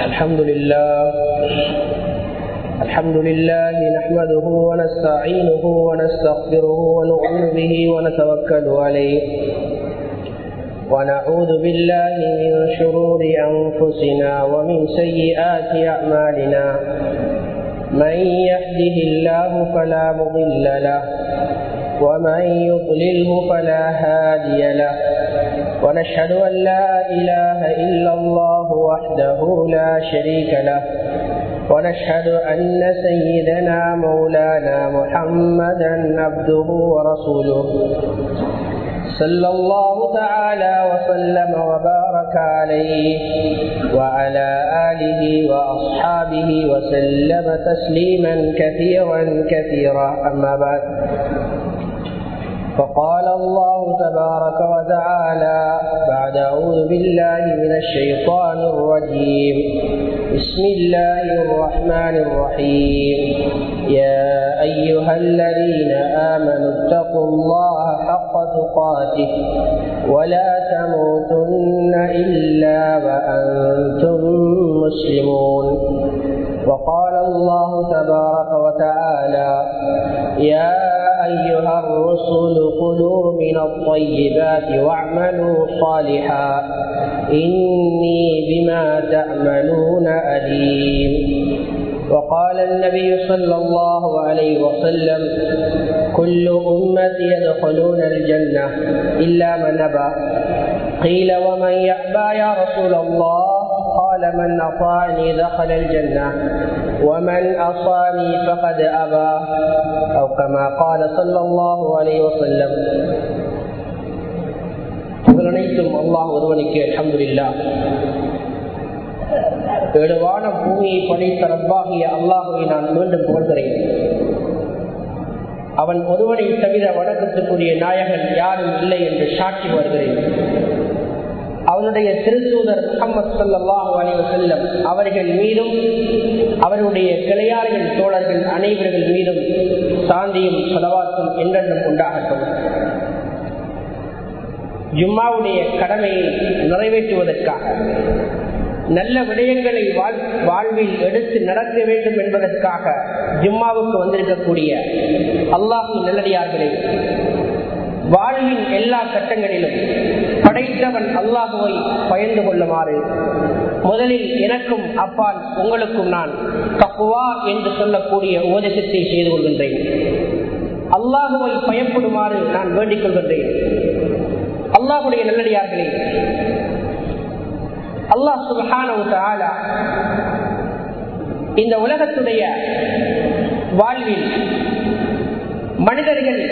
الحمد لله الحمد لله نحمده ونستعينه ونستغفره ونؤمن به ونتوكل عليه ونعوذ بالله من شرور أنفسنا ومن سيئات أعمالنا من يهده الله فلا مضل له ومن يضلله فلا هادي له ونشهد أن لا إله إلا الله وحده لا شريك له ونشهد أن سيدنا مولانا محمدا عبده ورسوله صلى الله تعالى وسلم وبارك عليه وعلى آله وأصحابه وسلم تسليما كثيرا كثيرا أما بعد فقال الله تبارك وتعالى بعد أعوذ بالله من الشيطان الرجيم بسم الله الرحمن الرحيم يا أيها الذين آمنوا اتقوا الله حق تقاته ولا تموتن إلا وأنتم مسلمون وقال الله تبارك وتعالى يا أيها الرسل كلوا من الطيبات واعملوا صالحا إني بما تعملون أليم وقال النبي صلى الله عليه وسلم كل أمة يدخلون الجنة إلا من أبى قيل ومن يأبى يا رسول الله قال من أطاعني دخل الجنة ومن أصاني فقد أبى أو كما قال صلى الله عليه وسلم அனைத்தும் அல்லாஹ் ஒருவனுக்கு அலமதுல்லா ஏழுவான பூமியை படைத்த ரப்பாகிய அல்லாஹுவை நான் மீண்டும் புகழ்கிறேன் அவன் ஒருவனை தவிர வணக்கத்துக்குரிய நாயகன் யாரும் இல்லை என்று சாட்சி வருகிறேன் அவனுடைய திருத்தூதர் முகமது சல்லாஹூ அலைவ செல்லம் அவர்கள் மீதும் அவருடைய கிளையார்கள் தோழர்கள் அனைவர்கள் மீதும் சாந்தியும் செலவாத்தும் என்றென்றும் உண்டாகட்டும் ஜும்மாவுடைய கடமையை நிறைவேற்றுவதற்காக நல்ல விடயங்களை வாழ்வில் எடுத்து நடக்க வேண்டும் என்பதற்காக ஜும்மாவுக்கு வந்திருக்கக்கூடிய அல்லாஹு நல்லடியார்களே வாழ்வின் எல்லா கட்டங்களிலும் படைத்தவன் அல்லாஹுவை பயந்து கொள்ளுமாறு முதலில் எனக்கும் அப்பால் உங்களுக்கும் நான் தப்புவா என்று சொல்லக்கூடிய உபதேசத்தை செய்து கொள்கின்றேன் அல்லாஹுவை பயப்படுமாறு நான் வேண்டிக் கொள்கின்றேன் அல்லாஹுடைய நல்லடியார்களே அல்லாஹ் சுபஹான இந்த உலகத்துடைய வாழ்வில் மனிதர்கள்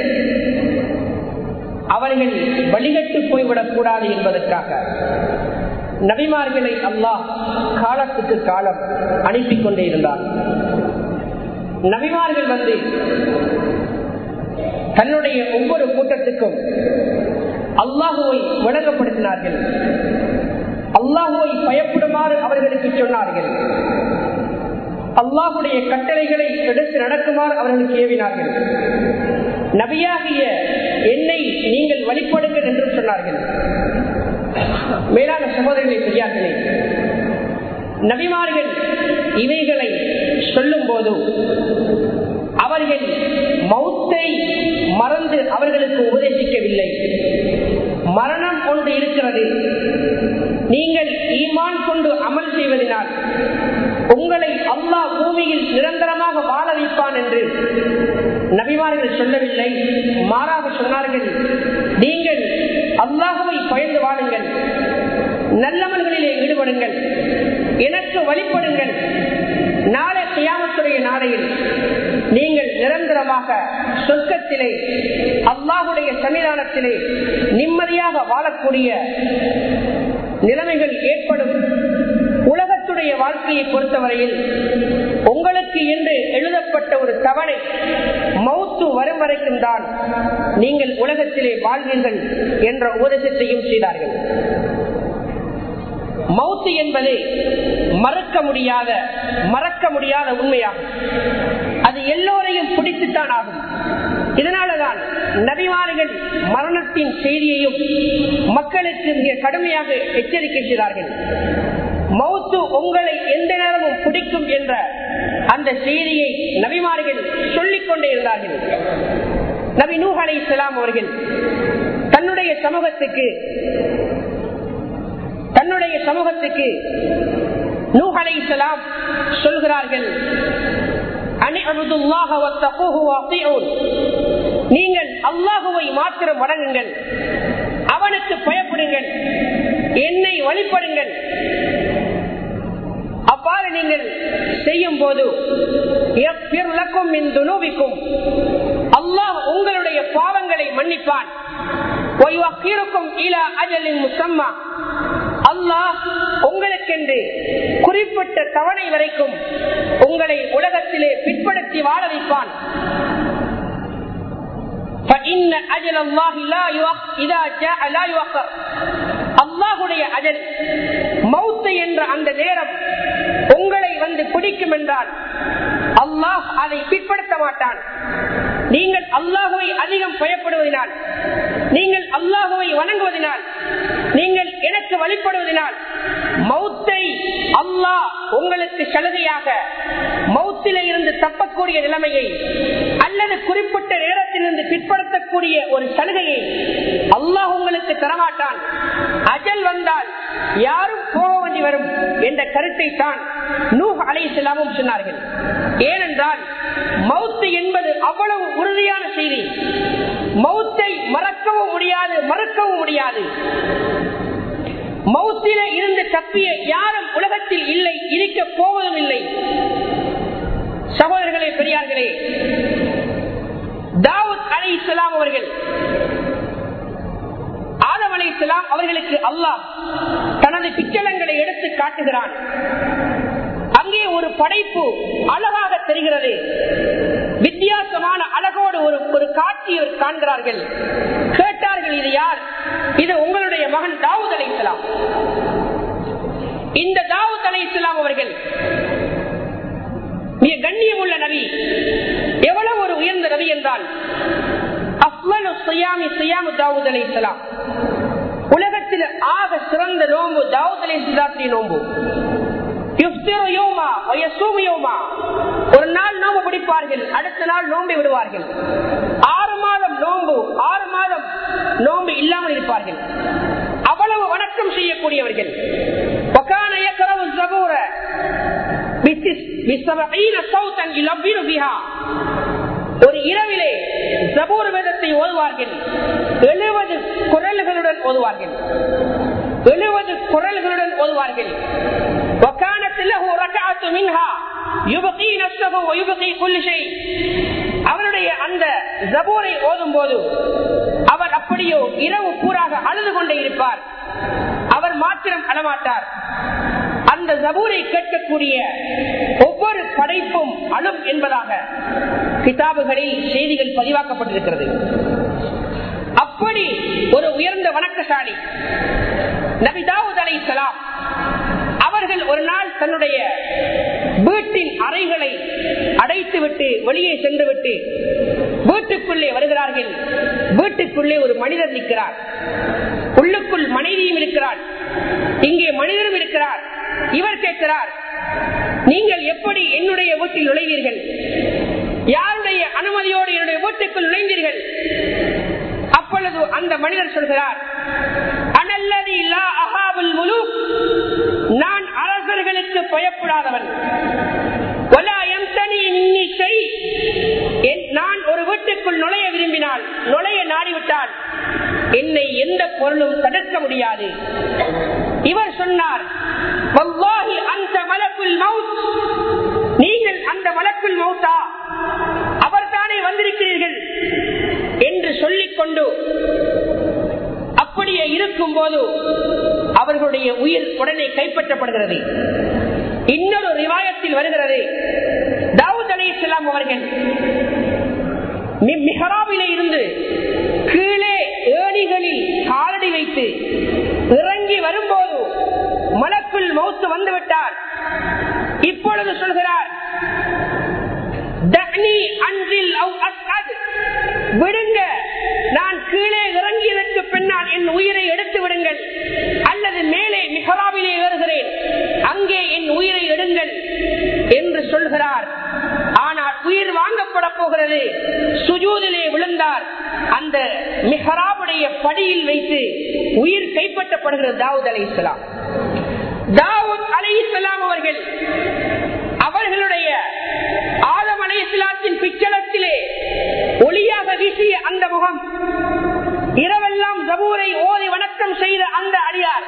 அவர்கள் வழிகட்டு போய்விடக் கூடாது என்பதற்காக நபிமார்களை அல்லாஹ் காலத்துக்கு காலம் அனுப்பி கொண்டே இருந்தார் நபிமார்கள் வந்து தன்னுடைய ஒவ்வொரு கூட்டத்துக்கும் அல்லாஹுவை விளங்கப்படுத்தினார்கள் அல்லாஹுவை பயப்படுமாறு அவர்களுக்கு சொன்னார்கள் அல்லாஹுடைய கட்டளைகளை எடுத்து நடக்குமாறு அவர்களுக்கு ஏவினார்கள் நபியாகிய என்னை நீங்கள் வழிபடுங்கள் என்று சொன்னார்கள் மேலான சகோதரர்களை பெரியார்களே நபிமார்கள் இவைகளை சொல்லும் போது அவர்கள் மௌத்தை மறந்து அவர்களுக்கு உபதேசிக்கவில்லை மரணம் ஒன்று இருக்கிறது நீங்கள் ஈமான் கொண்டு அமல் செய்வதனால் உங்களை அல்லாஹ் பூமியில் நிரந்தரமாக வாழ வைப்பான் என்று நபிமார்கள் சொல்லவில்லை மாறாக சொன்னார்கள் நீங்கள் அல்லாஹுவை பயந்து வாழுங்கள் நல்லவர்களிலே ஈடுபடுங்கள் எனக்கு வழிபடுங்கள் நாளை கியாமத்துடைய நாளையில் நீங்கள் நிரந்தரமாக சொர்க்கத்திலே அல்லாஹுடைய சன்னிதானத்திலே நிம்மதியாக வாழக்கூடிய நிலைமைகள் ஏற்படும் உலகத்துடைய வாழ்க்கையை பொறுத்தவரையில் உங்களுக்கு என்று எழுதப்பட்ட ஒரு தவணை மௌத்து வரும் வரைக்கும் தான் நீங்கள் உலகத்திலே வாழ்வீர்கள் என்ற உபதேசத்தையும் செய்தார்கள் மௌத்து என்பது மறக்க முடியாத மறக்க முடியாத உண்மையாகும் அது எல்லோரையும் பிடித்துத்தான் ஆகும் இதனாலதான் நபிமார்கள் மரணத்தின் செய்தியையும் மக்களுக்கு மிக கடுமையாக எச்சரிக்கை செய்தார்கள் மௌத்து உங்களை எந்த நேரமும் பிடிக்கும் என்ற அந்த செய்தியை நபிமார்கள் சொல்லிக் கொண்டே இருந்தார்கள் நபி நூஹ் அலை இஸ்லாம் அவர்கள் தன்னுடைய சமூகத்துக்கு தன்னுடைய சமூகத்துக்கு நூஹ் அலை இஸ்லாம் சொல்கிறார்கள் நீங்கள் அல்லாஹுவை மாத்திரம் வணங்குங்கள் அவனுக்கு பயப்படுங்கள் என்னை வழிபடுங்கள் அவ்வாறு நீங்கள் செய்யும் போது அல்லாஹ் உங்களுடைய பாவங்களை மன்னிப்பான் அல்லாஹ் உங்களுக்கென்று குறிப்பிட்ட தவணை வரைக்கும் உங்களை உலகத்திலே பிற்படுத்தி வாழ வைப்பான் அல்லாஹுடைய அஜல் மௌத்து என்ற அந்த நேரம் உங்களை வந்து பிடிக்கும் என்றால் அல்லாஹ் அதை பிற்படுத்த மாட்டான் நீங்கள் அல்லாஹுவை அதிகம் பயப்படுவதனால் நீங்கள் அல்லாஹுவை வணங்குவதனால் நீங்கள் எனக்கு வழிபடுவதனால் மௌத்தை அல்லாஹ் உங்களுக்கு சலுகையாக மௌத்தில இருந்து தப்பக்கூடிய நிலைமையை அல்லது குறிப்பிட்ட நேரத்திலிருந்து பிற்படுத்தக்கூடிய ஒரு சலுகையை அல்லாஹ் உங்களுக்கு தரமாட்டான் அஜல் வந்தால் யாரும் போக வேண்டி வரும் என்ற கருத்தை தான் நூஹ் அலை செல்லாமும் சொன்னார்கள் ஏனென்றால் மௌத்து என்பது அவ்வளவு உறுதியான செய்தி மௌத்தை மறக்கவும் முடியாது மறுக்கவும் முடியாது மௌத்தில இருந்து தப்பிய யாரும் உலகத்தில் இல்லை இருக்க போவதும் இல்லை சகோதரர்களே பெரியார்களே தாவூத் அலி இஸ்லாம் அவர்கள் ஆதம் அலி இஸ்லாம் அவர்களுக்கு அல்லாஹ் தனது பிச்சளங்களை எடுத்து காட்டுகிறான் அங்கே ஒரு படைப்பு அழகாக தெரிகிறது வித்தியாசமான அழகோடு ஒரு ஒரு காட்சியை காண்கிறார்கள் கேட்டார்கள் இது யார் இது உங்களுடைய மகன் தாவூத் அலை இஸ்லாம் இந்த தாவூத் அலை இஸ்லாம் அவர்கள் மிக கண்ணியம் உள்ள நபி எவ்வளவு ஒரு உயர்ந்த நபி என்றால் அஸ்மனு சுயாமி சுயாமு தாவூத் அலை இஸ்லாம் உலகத்தில் ஆக சிறந்த நோம்பு தாவூத் அலை இஸ்லாத்திய நோம்பு ஒரு நாள் நோம்பு பிடிப்பார்கள் அடுத்த நாள் நோம்பை விடுவார்கள் ஆறு மாதம் நோம்பு ஆறு மாதம் நோம்பு இல்லாமல் இருப்பார்கள் அவ்வளவு வணக்கம் செய்யக்கூடியவர்கள் ஒரு இரவிலே ஜபூர் வேதத்தை ஓதுவார்கள் எழுபது குரல்களுடன் ஓதுவார்கள் எழுபது குரல்களுடன் ஓதுவார்கள் அவருடைய அந்த ஜபூரை ஓதும் போது அவர் அப்படியோ இரவு பூராக அழுது கொண்டே இருப்பார் அவர் மாத்திரம் அழமாட்டார் அந்த ஜபூரை கேட்கக்கூடிய ஒவ்வொரு படைப்பும் அழும் என்பதாக கிதாபுகளில் செய்திகள் பதிவாக்கப்பட்டிருக்கிறது அப்படி ஒரு உயர்ந்த வணக்கசாலி நபி தாவூத் அலை அவர்கள் ஒரு நாள் தன்னுடைய வீட்டின் அறைகளை அடைத்துவிட்டு வெளியே சென்று விட்டு வீட்டுக்குள்ளே வருகிறார்கள் வீட்டுக்குள்ளே ஒரு மனிதர் நிற்கிறார் உள்ளுக்குள் மனைவியும் இருக்கிறார் இங்கே மனிதரும் இருக்கிறார் இவர் கேட்கிறார் நீங்கள் எப்படி என்னுடைய வீட்டில் நுழைவீர்கள் யாருடைய அனுமதியோடு என்னுடைய வீட்டுக்குள் நுழைந்தீர்கள் அப்பொழுது அந்த மனிதர் சொல்கிறார் அனல்லதி லா அஹாபுல் முலு நான் அரசர்களுக்கு பயப்படாதவன் நான் ஒரு வீட்டுக்குள் நுழைய விரும்பினால் நுழைய நாடிவிட்டால் என்னை எந்த பொருளும் தடுக்க முடியாது இவர் சொன்னார் அந்த மலக்குள் மவுத் நீங்கள் அந்த மலக்குள் மவுத்தா அவர் தானே வந்திருக்கிறீர்கள் என்று சொல்லிக் கொண்டு அப்படியே இருக்கும் போது அவர்களுடைய உயிர் உடனே கைப்பற்றப்படுகிறது இன்னொரு ரிவாயத்தில் வருகிறது தாவூத் அலி இஸ்லாம் அவர்கள் மிஹராவிலே இருந்து கீழே ஏணிகளில் காலடி வைத்து இறங்கி வரும்போது மலக்குள் மௌத்து வந்துவிட்டார் இப்பொழுது சொல்கிறார் விடுங்க நான் கீழே இறங்கியதற்கு பின்னால் என் உயிரை எடுத்து விடுங்கள் அல்லது மேலே மிகராவிலே ஏறுகிறேன் அங்கே என் உயிரை எடுங்கள் என்று சொல்கிறார் ஆனால் உயிர் வாங்கப்பட போகிறது சுஜூதிலே விழுந்தார் அந்த மிஹராவுடைய படியில் வைத்து உயிர் கைப்பற்றப்படுகிறது தாவூத் அலை இஸ்லாம் தாவூத் அலை இஸ்லாம் அவர்கள் அவர்களுடைய ஆதம் அலை இஸ்லாத்தின் பிச்சளத்திலே ஒளியாக வீசிய அந்த முகம் இரவெல்லாம் ஜபூரை ஓதி வணக்கம் செய்த அந்த அடியார்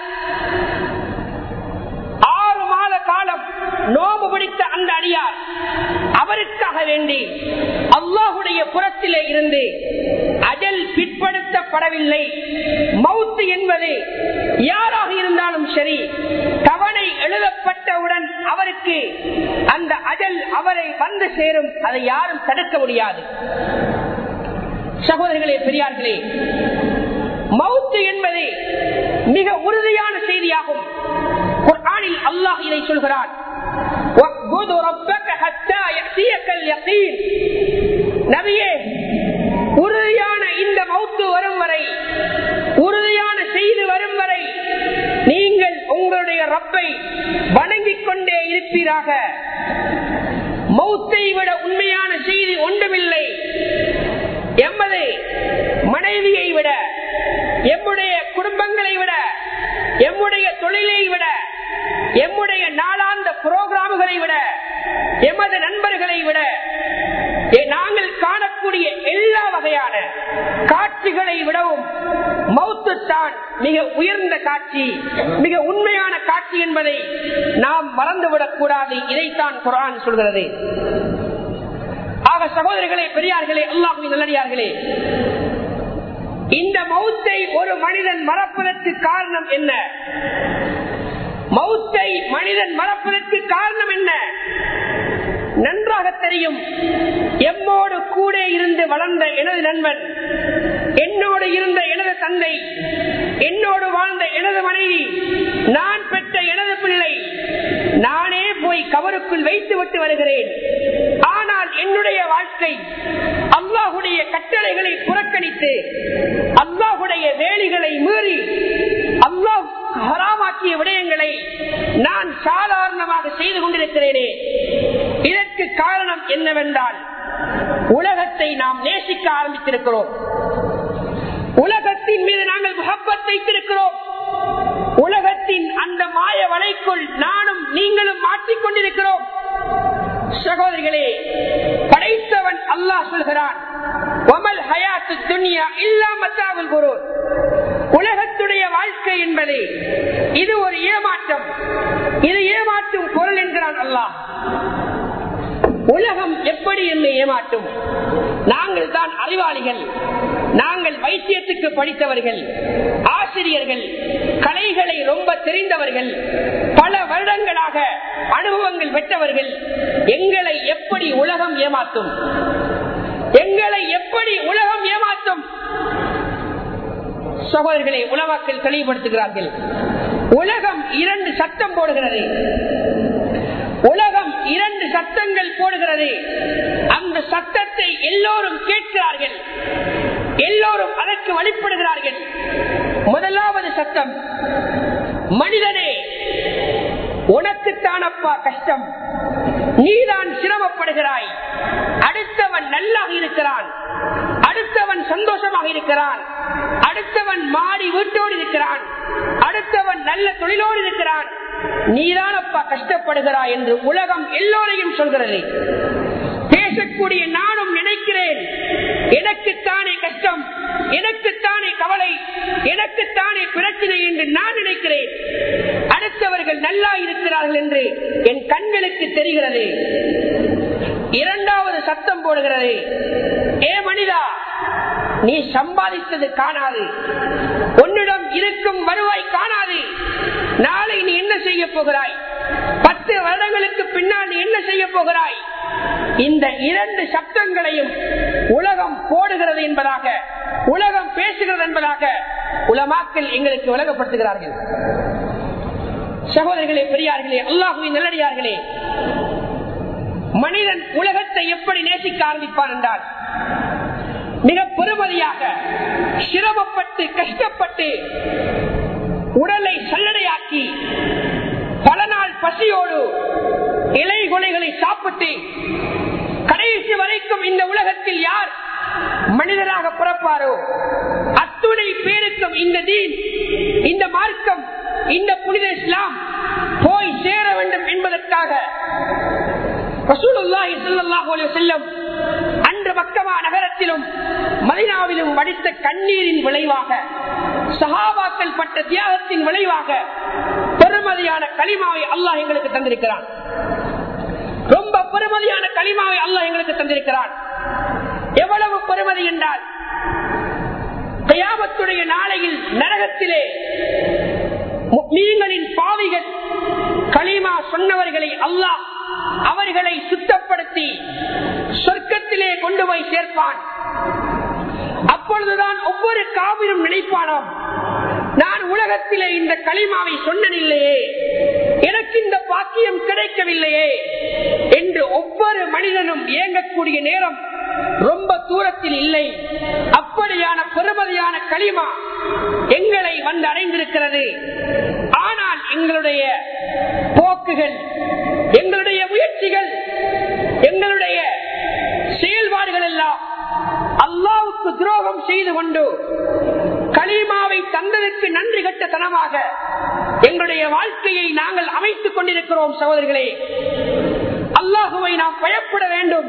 ஆறு மாத காலம் நோம்பு பிடித்த அந்த அடியார் அவருக்காக வேண்டி அல்லாஹுடைய புறத்திலே இருந்து அஜல் பிற்படுத்தப்படவில்லை மவுத்து என்பது யாராக இருந்தாலும் சரி தவணை எழுதப்பட்டவுடன் அவருக்கு அந்த அஜல் அவரை வந்து சேரும் அதை யாரும் தடுக்க முடியாது சகோதரர்களே பெரியார்களே மவுத்து என்பது மிக உறுதியான செய்தியாகும் குர்ஆனில் அல்லாஹ் இதை சொல்கிறான் وَاعْبُدْ رَبَّكَ حَتَّى يَأْتِيَكَ الْيَقِينُ நபியே உறுதியான இந்த மவுத்து வரும் வரை உறுதியான செய்தி வரும் வரை நீங்கள் உங்களுடைய ரப்பை வணங்கிக் கொண்டே இருப்பீராக மௌத்தை விட உண்மையான செய்தி ஒன்றுமில்லை எமது மனைவியை விட எம்முடைய குடும்பங்களை விட எம்முடைய தொழிலை விட எம்முடைய நாளாந்த புரோகிராமுகளை விட எமது நண்பர்களை விட எ- நாங்கள் காணக்கூடிய எல்லா வகையான காட்சிகளை விடவும் மௌத்து தான் மிக உயர்ந்த காட்சி மிக உண்மையான காட்சி என்பதை நாம் மறந்துவிடக் கூடாது இதைத்தான் குரான் சொல்கிறது ஆக சகோதரர்களே பெரியார்களே அல்லாஹுவின் நல்லடியார்களே இந்த மௌத்தை ஒரு மனிதன் மறப்பதற்கு காரணம் என்ன மௌத்தை மனிதன் மறப்பதற்கு காரணம் என்ன நன்றாக தெரியும் எம்மோடு கூட இருந்து வளர்ந்த எனது நண்பன் என்னோடு இருந்த எனது தந்தை என்னோடு வாழ்ந்த எனது மனைவி நான் பெற்ற எனது பிள்ளை நானே போய் கவருக்குள் வைத்து விட்டு வருகிறேன் ஆனால் என்னுடைய வாழ்க்கை அல்லாஹுடைய கட்டளைகளை புறக்கணித்து அல்லாஹுடைய வேலிகளை மீறி அல்லாஹ் ஹராமாக்கிய விடயங்களை நான் சாதாரணமாக செய்து கொண்டிருக்கிறேனே இதற்கு காரணம் என்னவென்றால் உலகத்தை நாம் நேசிக்க ஆரம்பித்திருக்கிறோம் உலகத்தின் மீது நாங்கள் முகப்பத் வைத்திருக்கிறோம் உலகத்தின் அந்த மாய வலைக்குள் நானும் நீங்களும் மாற்றிக்கொண்டிருக்கிறோம் சகோதரிகளே படைத்தவன் அல்லாஹ் சொல்கிறான் "வமல் ஹயாத்து துன்யா இல்லா மத்தாவுல் குரூர்." உலகத்துடைய வாழ்க்கை என்பது இது ஒரு ஏமாற்றம் இது ஏமாற்றும் பொருள் என்கிறான் அல்லாஹ் உலகம் எப்படி என்னை ஏமாற்றும் நாங்கள் தான் அறிவாளிகள் நாங்கள் வைத்தியத்துக்கு படித்தவர்கள் ஆசிரியர்கள் கலைகளை ரொம்ப தெரிந்தவர்கள் பல வருடங்களாக அனுபவங்கள் பெற்றவர்கள் எங்களை எப்படி உலகம் ஏமாற்றும் எங்களை எப்படி உலகம் ஏமாற்றும் சகோதரர்களை உலமாக்கள் தெளிவுபடுத்துகிறார்கள் உலகம் இரண்டு சட்டம் போடுகிறது உலகம் இரண்டு சட்டங்கள் போடுகிறது அந்த சட்டத்தை எல்லோரும் கேட்கிறார்கள் எல்லோரும் அதற்கு வழிபடுகிறார்கள் முதலாவது சட்டம் மனிதனே உனக்குத்தானப்பா கஷ்டம் நீதான் சிரமப்படுகிறாய் அடுத்தவன் நல்லாக இருக்கிறான் அடுத்தவன் சந்தோஷமாக இருக்கிறான் அடுத்தவன் மாடி வீட்டோடு இருக்கிறான் அடுத்தவன் நல்ல தொழிலோடு இருக்கிறான் நீதானப்பா கஷ்டப்படுகிறாய் என்று உலகம் எல்லோரையும் சொல்கிறது பேசக்கூடிய நானும் நினைக்கிறேன் எனக்குத்தானே கஷ்டம் எனக்குத்தானே கவலை எனக்குத்தானே பிரச்சனை என்று நான் நினைக்கிறேன் அடுத்தவர்கள் நல்லா இருக்கிறார்கள் என்று என் கண்களுக்கு தெரிகிறது இரண்டாவது சத்தம் போடுகிறது ஏ மனிதா நீ சம்பாதித்தது காணாது உன்னிடம் இருக்கும் வருவாய் காணாது நாளை நீ என்ன செய்ய போகிறாய் பத்து வருடங்களுக்கு பின்னால் நீ என்ன செய்ய போகிறாய் இந்த இரண்டு சப்தங்களையும் உலகம் போடுகிறது என்பதாக உலகம் பேசுகிறது என்பதாக உலமாக்கள் எங்களுக்கு விளங்கப்படுத்துகிறார்கள் சகோதரர்களே பெரியார்களே அல்லாஹுவின் நல்லடியார்களே மனிதன் உலகத்தை எப்படி நேசிக்க ஆரம்பிப்பான் என்றால் மிக பெருமதியாக சிரமப்பட்டு கஷ்டப்பட்டு உடலை சல்லடையாக்கி பல நாள் பசியோடு இலை கொலைகளை சாப்பிட்டு கடைசி வரைக்கும் இந்த உலகத்தில் யார் மனிதராக பிறப்பாரோ அத்துணை பேருக்கும் இந்த தீன் இந்த மார்க்கம் இந்த புனித இஸ்லாம் போய் சேர வேண்டும் என்பதற்காக ரசூலுல்லாஹி ஸல்லல்லாஹு அலைஹி வஸல்லம் அன்று மக்கமா நகரத்திலும் மதினாவிலும் வடித்த கண்ணீரின் விளைவாக சஹாபாக்கள் பட்ட தியாகத்தின் விளைவாக பெருமதியான களிமாவை அல்லாஹ் எங்களுக்கு தந்திருக்கிறான் ரொம்ப பெருமதியான களிமாவை அல்லாஹ் எங்களுக்கு தந்திருக்கிறான் எவ்வளவு பெருமதி என்றால் கயாமத்துடைய நாளையில் நரகத்திலே மீன்களின் பாவிகள் களிமா சொன்னவர்களை அல்லாஹ் அவர்களை சுத்தப்படுத்தி சொர்க்கத்திலே கொண்டு போய் சேர்ப்பான் அப்பொழுதுதான் ஒவ்வொரு காவிரும் நினைப்பானாம் நான் உலகத்திலே இந்த களிமாவை சொன்னதில்லையே எனக்கு இந்த பாக்கியம் கிடைக்கவில்லையே என்று ஒவ்வொரு மனிதனும் இயங்கக்கூடிய நேரம் ரொம்ப தூரத்தில் இல்லை அப்படியான பெருமதியான களிமா எங்களை வந்து அடைந்திருக்கிறது ஆனால் எங்களுடைய போக்குகள் எங்களுடைய முயற்சிகள் எங்களுடைய செயல்பாடுகள் எல்லாம் அல்லாவுக்கு துரோகம் செய்து கொண்டு களிமாவை தந்ததற்கு நன்றி கட்ட தனமாக எங்களுடைய வாழ்க்கையை நாங்கள் அமைத்துக் கொண்டிருக்கிறோம் சகோதரர்களே அல்லாஹுவை நாம் பயப்பட வேண்டும்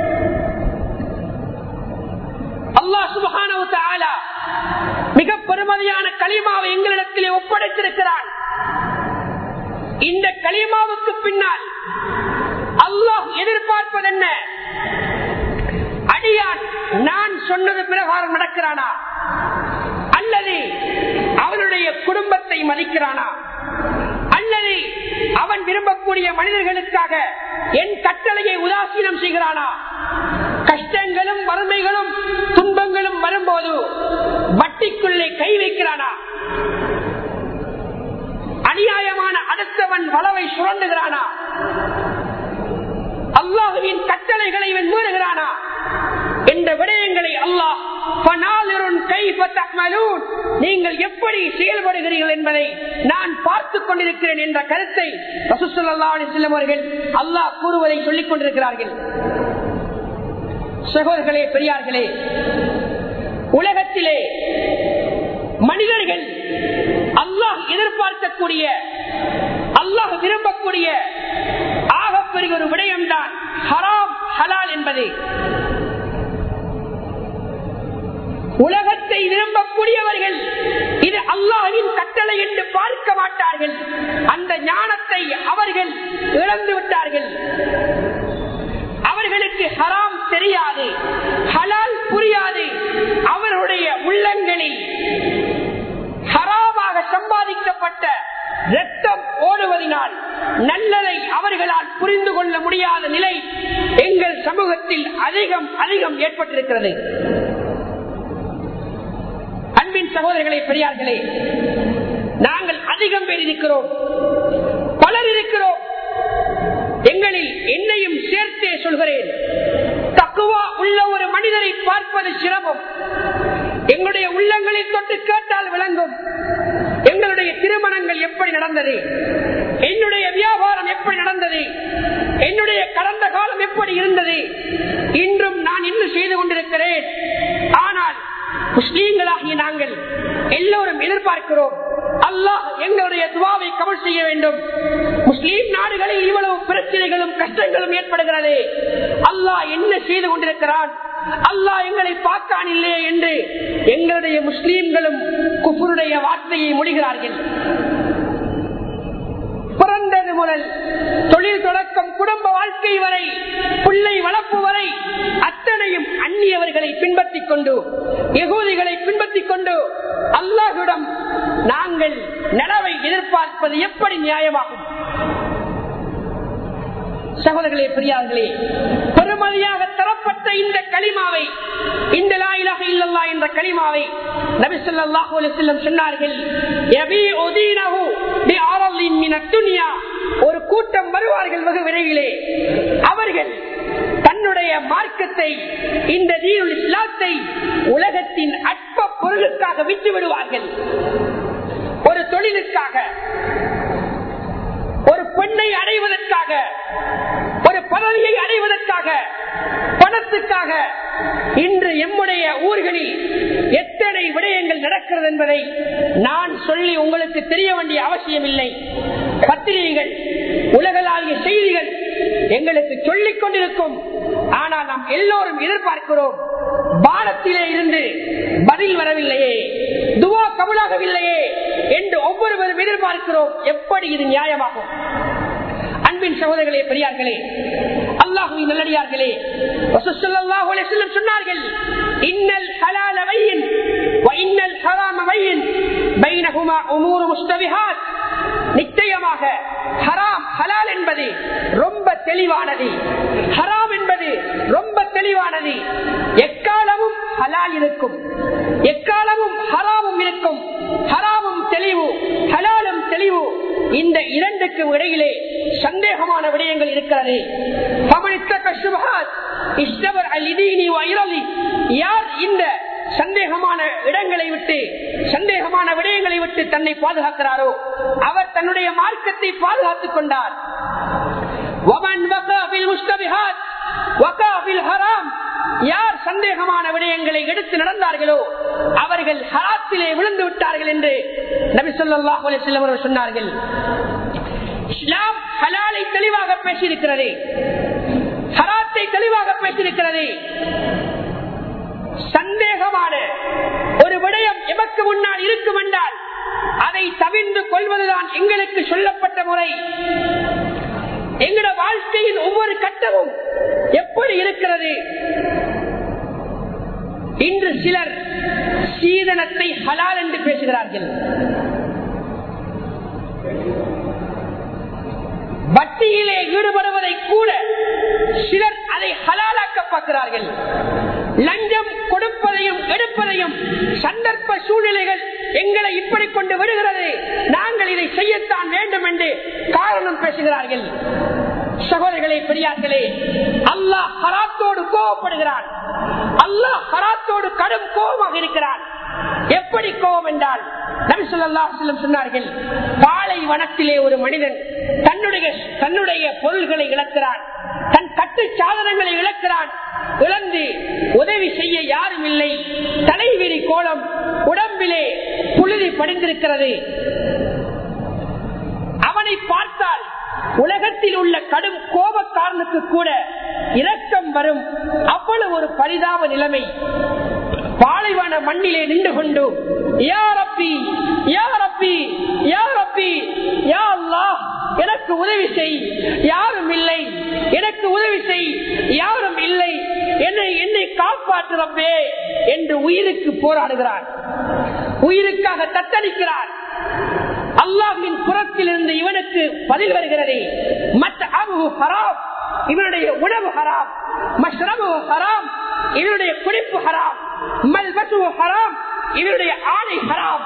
அல்லாஹ் சுபஹானஹு தஆலா மிக பெருமதியான களிமாவை எங்களிடத்திலே ஒப்படைத்திருக்கிறான் இந்த களிமாவுக்கு பின்னால் அல்லாஹ் எதிர்பார்ப்பது என்ன அடியான் நான் சொன்னது பிரகாரம் நடக்கிறானா அல்லது அவனுடைய குடும்பத்தை மதிக்கிறானா அல்லது அவன் விரும்பக்கூடிய மனிதர்களுக்காக என் கட்டளையை உதாசீனம் செய்கிறானா கஷ்டங்களும் வறுமைகளும் துன்பங்களும் வரும்போது வட்டிக்குள்ளே கை வைக்கிறானா அநியாயமான அடுத்தவன் வளவை சுரண்டுகிறானா அல்லாஹுவின் கட்டளைகளை இவன் மீறுகிறானா என்ற விடயங்களை அல்லாஹ் நீங்கள் எப்படி செயல்படுகிறீர்கள் என்பதை நான் பார்த்துக் கொண்டிருக்கிறேன் என்ற கருத்தை செல்லும் அவர்கள் அல்லாஹ் கூறுவதை சொல்லிக் கொண்டிருக்கிறார்கள் சகோதரர்களே பெரியார்களே உலகத்திலே மனிதர்கள் அல்லாஹ் எதிர்பார்க்கக்கூடிய அல்லாஹ் விரும்பக்கூடிய ஆகப்பெரிய ஒரு விடயம்தான் ஹராம் ஹலால் என்பது உலகத்தை விரும்பக்கூடியவர்கள் இது அல்லாஹின் கட்டளை என்று பார்க்க மாட்டார்கள் அந்த ஞானத்தை அவர்கள் இழந்து விட்டார்கள் அவர்களுக்கு ஹராம் தெரியாது ஹலால் புரியாது அவர்களுடைய உள்ளங்களில் ஹராமாக சம்பாதிக்கப்பட்ட ரத்தம் ஓடுவதனால் நல்லதை அவர்களால் புரிந்து கொள்ள முடியாத நிலை எங்கள் சமூகத்தில் அதிகம் அதிகம் ஏற்பட்டிருக்கிறது அன்பின் சகோதரர்களே பெரியார்களே நாங்கள் அதிகம் பேர் இருக்கிறோம் பலர் இருக்கிறோம் எங்களில் என்னையும் சேர்த்தே சொல்கிறேன் தக்குவா உள்ள ஒரு மனிதரை பார்ப்பது சிரமம் எங்களுடைய உள்ளங்களில் தொட்டு கேட்டால் விளங்கும் எங்களுடைய திருமணங்கள் எப்படி நடந்தது என்னுடைய வியாபாரம் எப்படி நடந்தது என்னுடைய கடந்த காலம் எப்படி இருந்தது இன்றும் நான் இன்னும் செய்து கொண்டிருக்கிறேன் ஆனால் முஸ்லீம்களாகிய நாங்கள் எல்லோரும் எதிர்பார்க்கிறோம் அல்லாஹ் எங்களுடைய துவாவை கமல் செய்ய வேண்டும் முஸ்லீம் நாடுகளில் இவ்வளவு பிரச்சனைகளும் கஷ்டங்களும் ஏற்படுகிறது அல்லாஹ் என்ன செய்து கொண்டிருக்கிறான் அல்லாஹ் எங்களை பார்க்கான் இல்லையே என்று எங்களுடைய முஸ்லீம்களும் குஃபருடைய வார்த்தையை முடிகிறார்கள் பிறந்தது முதல் தொழில் தொடக்கம் குடும்ப வாழ்க்கை வரை பிள்ளை வளர்ப்பு வரை அத்தனையும் அந்நியவர்களை பின்பற்றிக் கொண்டு எகூதிகளை பின்பற்றிக் கொண்டு அல்லாஹிடம் நாங்கள் நனவை எதிர்பார்ப்பது எப்படி நியாயமாகும் சகோதரர்களே பெரியார்களே பெருமதியாக தரப்பட்ட இந்த களிமாவை இந்த லாயிலாக இல்லல்லா என்ற களிமாவை நபி ஸல்லல்லாஹு அலைஹி வஸல்லம் சொன்னார்கள் யபி உதீனஹு பி அரலின் மின துன்யா ஒரு கூட்டம் வருவார்கள் வெகு விரைவிலே அவர்கள் தன்னுடைய மார்க்கத்தை இந்த தீனுல் இஸ்லாத்தை உலகத்தின் அற்ப பொருளுக்காக விட்டு விடுவார்கள் ஒரு தொழிலுக்காக ஒரு பெண்ணை அடைவதற்காக ஒரு பதவியை அடைவதற்காக பணத்துக்காக இன்று எம்முடைய ஊர்களில் எத்தனை விடயங்கள் நடக்கிறது என்பதை நான் சொல்லி உங்களுக்கு தெரிய வேண்டிய அவசியம் இல்லை பத்திரிகைகள் உலகளாவிய செய்திகள் எங்களுக்கு சொல்லிக் கொண்டிருக்கும் ஆனால் நாம் எல்லோரும் எதிர்பார்க்கிறோம் பாரத்திலே இருந்து பதில் வரவில்லையே துவா கபலாகவில்லையே என்று ஒவ்வொருவரும் எதிர்பார்க்கிறோம் எப்படி இது நியாயமாகும் அன்பின் சகோதரர்களே பெரியார்களே அல்லாஹுவின் நல்லடியார்களே ரசூலுல்லாஹி அலைஹி வஸல்லம் சொன்னார்கள் இன்னல் ஹலால வையின் வ இன்னல் ஹராம வையின் பைனஹுமா உமூர் முஸ்தபிஹாத் நிச்சயமாக ஹராம் ஹலால் என்பது ரொம்ப தெளிவானது ஹராம் என்பது ரொம்ப தெளிவானது எக்காலமும் ஹலால் இருக்கும் எக்காலமும் ஹராமும் இருக்கும் ஹராமும் தெளிவு ஹலாலும் தெளிவு இந்த இரண்டுக்கு இடையிலே சந்தேகமான விடயங்கள் இருக்கிறது யார் இந்த சந்தேகமான இடங்களை விட்டு சந்தேகமான விடயங்களை விட்டு தன்னை பாதுகாக்கிறாரோ அவர் தன்னுடைய மார்க்கத்தை பாதுகாத்துக் கொண்டார் யார் சந்தேகமான விடயங்களை எடுத்து நடந்தார்களோ அவர்கள் ஹராத்திலே விழுந்து விட்டார்கள் என்று நபி சொல்லாஹ் அவர்கள் சொன்னார்கள் இஸ்லாம் ஹலாலை தெளிவாக பேசியிருக்கிறது ஹராத்தை தெளிவாக பேசியிருக்கிறது சந்தேகமான ஒரு விடயம் எமக்கு முன்னால் இருக்கும் என்றால் அதை தவிர்ந்து கொள்வதுதான் எங்களுக்கு சொல்லப்பட்ட முறை எங்களோட வாழ்க்கையின் ஒவ்வொரு கட்டமும் எப்படி இருக்கிறது இன்று சிலர் சீதனத்தை ஹலால் என்று பேசுகிறார்கள் வட்டியிலே ஈடுபடுவதை கூட சிலர் அதை ஹலாலாக்க பார்க்கிறார்கள் லஞ்சம் கொடுப்பதையும் எடுப்பதையும் சந்தர்ப்ப சூழ்நிலைகள் எங்களை இப்படி கொண்டு விடுகிறது நாங்கள் இதை செய்யத்தான் வேண்டும் என்று காரணம் பேசுகிறார்கள் சகோதரர்களே பெரியார்களே அல்லாஹ் ஹராத்தோடு கோவப்படுகிறான் அல்லாஹ் ஹராத்தோடு கடும் கோபமாக இருக்கிறான் எப்படி கோபம் என்றால் நபிசுல்லாஹ் சொன்னார்கள் பாலை வனத்திலே ஒரு மனிதன் தன்னுடைய தன்னுடைய பொருள்களை இழக்கிறான் தன் கட்டு சாதனங்களை இழக்கிறான் இழந்து உதவி செய்ய யாரும் இல்லை தலைவிரி கோலம் உடம்பிலே புழுதி படிந்திருக்கிறது அவனை பார்த்தால் உலகத்தில் உள்ள கடும் கோபக்காரனுக்கு கூட இரக்கம் வரும் அவ்வளவு ஒரு பரிதாப நிலைமை பாலைவன மண்ணிலே நின்று கொண்டு யாரப்பி யாரப்பி யாரப்பி யா அல்லாஹ் எனக்கு உதவி செய் யாரும் இல்லை எனக்கு உதவி செய் யாரும் இல்லை என்னை என்னை காப்பாற்றுறப்பே என்று உயிருக்கு போராடுகிறார் உயிருக்காக தத்தளிக்கிறார் அல்லாஹின் புறத்தில் இருந்து இவனுக்கு பதில் வருகிறது மற்ற அபு ஹராம் இவனுடைய உணவு ஹராம் மஷ்ரபு ஹராம் இவனுடைய குடிப்பு ஹராம் மல்பசு ஹராம் இவனுடைய ஆணை ஹராம்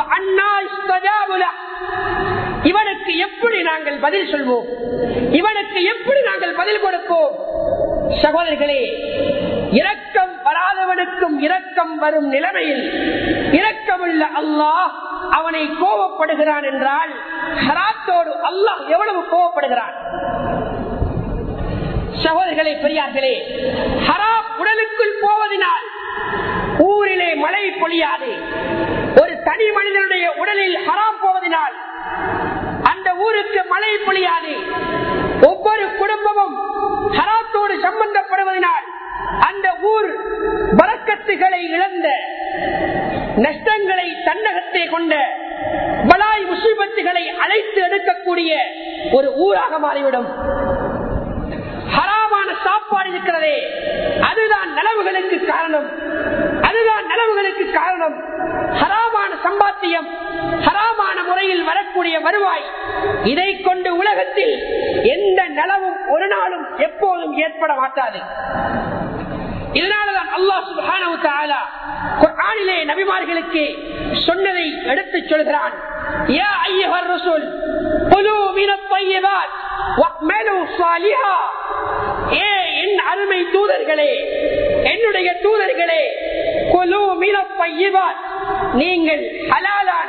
இவனுக்கு எப்படி நாங்கள் பதில் சொல்வோம் இவனுக்கு எப்படி நாங்கள் பதில் கொடுப்போம் சகோதரர்களே இரக்கம் வராதவனுக்கும் இரக்கம் வரும் நிலைமையில் இரக்கமுள்ள அல்லாஹ் அவனை கோபப்படுகிறான் என்றால் ஹராத்தோடு அல்லாஹ் எவ்வளவு கோபப்படுகிறான் சகோதரர்களே பெரியார்களே ஹராம் உடலுக்குள் போவதனால் ஊரிலே மழை பொழியாது ஒரு தனி மனிதனுடைய உடலில் ஹராம் போவதனால் அந்த ஊருக்கு மழை பொழியாது ஒவ்வொரு குடும்பமும் ஹராத்தோடு சம்பந்தப்படுவதனால் அந்த ஊர் வரக்கத்துகளை இழந்த நஷ்டங்களை தன்னகத்தை கொண்ட பலாய் முசீபத்துகளை அழைத்து எடுக்கக்கூடிய ஒரு ஊராக மாறிவிடும் ஹராமான சாப்பாடு இருக்கிறதே அதுதான் நலவுகளுக்கு காரணம் அதுதான் நலவுகளுக்கு காரணம் ஹராமான சம்பாத்தியம் ஹராமான முறையில் வரக்கூடிய வருவாய் இதை கொண்டு உலகத்தில் எந்த நலவும் ஒரு நாளும் எப்போதும் ஏற்பட மாட்டாது இதனாலதான் அல்லாஹ் சுப்ஹானஹு தஆலா குர்ஆனிலே நபிமார்களுக்கு சொன்னதை எடுத்துச் சொல்கிறான் யா அய்யுஹர் ரசூல் குலு மினத் தய்யிபாத் வஅமலு ஸாலிஹா ஏ என் அருமை தூதர்களே என்னுடைய தூதர்களே குலு மினத் தய்யிபாத் நீங்கள் ஹலாலான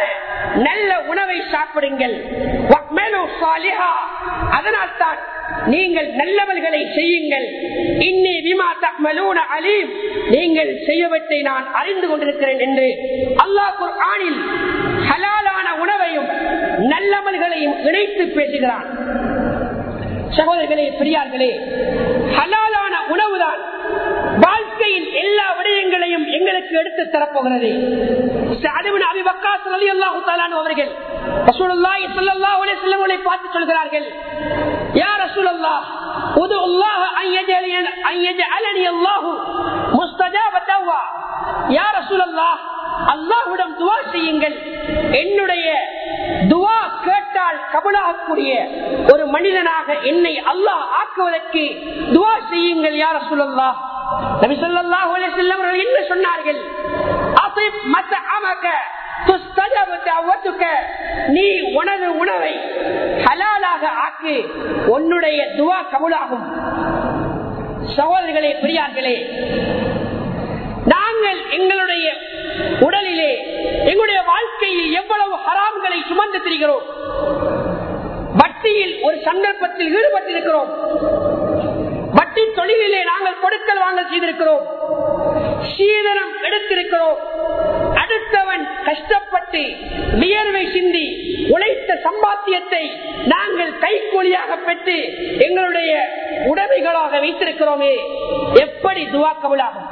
நல்ல உணவை சாப்பிடுங்கள் வக்மலு சாலிஹா. அதனால்தான் நீங்கள் நல்லவர்களை செய்யுங்கள் இன்னி விமா தக்மலூன அலீம் நீங்கள் செய்யவற்றை நான் அறிந்து கொண்டிருக்கிறேன் என்று அல்லாஹ் குர்ஆனில் ஹலாலான உணவையும் நல்லவர்களையும் இணைத்து பேசுகிறான் சகோதரர்களே பெரியார்களே ஹலாலான உணவுதான் வாழ்க்கையின் எல்லா விடயங்களையும் எங்களுக்கு எடுத்து தரப்போகிறது சஅதுபின் அபி வக்காஸ் ரலியல்லாஹு தஆலா அன்ஹு அவர்கள் ரசூலுல்லாஹி ஸல்லல்லாஹு அலைஹி வஸல்லம் அவர்களை பார்த்து சொல்கிறார்கள் யா ரசூலல்லாஹ் உது அல்லாஹ் அன் யஜஅலனி அன் யஜஅலனி அல்லாஹ் முஸ்தஜாப தவ்வா யா ரசூலல்லாஹ் அல்லாஹ்விடம் துஆ செய்யுங்கள் என்னுடைய துவா கேட்டால் கபலாகக்கூடிய ஒரு மனிதனாக என்னை அல்லாஹ் ஆக்குவதற்கு துவா செய்யுங்கள் யார சொல்லல்லா நபி ஸல்லல்லாஹு அலைஹி வஸல்லம் அவர்கள் என்ன சொன்னார்கள் அஸிப் மத்அமக துஸ்தஜப தஅவத்துக நீ உனது உணவை ஹலாலாக ஆக்கு உன்னுடைய துவா கபூலாகும் சகோதரர்களே பெரியார்களே நாங்கள் எங்களுடைய உடலிலே எங்களுடைய வாழ்க்கையில் எவ்வளவு ஹராம்களை சுமந்து திரிகிறோம் வட்டியில் ஒரு சந்தர்ப்பத்தில் ஈடுபட்டிருக்கிறோம் வட்டி தொழிலிலே நாங்கள் கொடுக்கல் வாங்கல் செய்திருக்கிறோம் சீதனம் எடுத்திருக்கிறோம் அடுத்தவன் கஷ்டப்பட்டு வியர்வை சிந்தி உழைத்த சம்பாத்தியத்தை நாங்கள் கைக்கூலியாக பெற்று எங்களுடைய உடமைகளாக வைத்திருக்கிறோமே எப்படி துவாக்கவலாகும்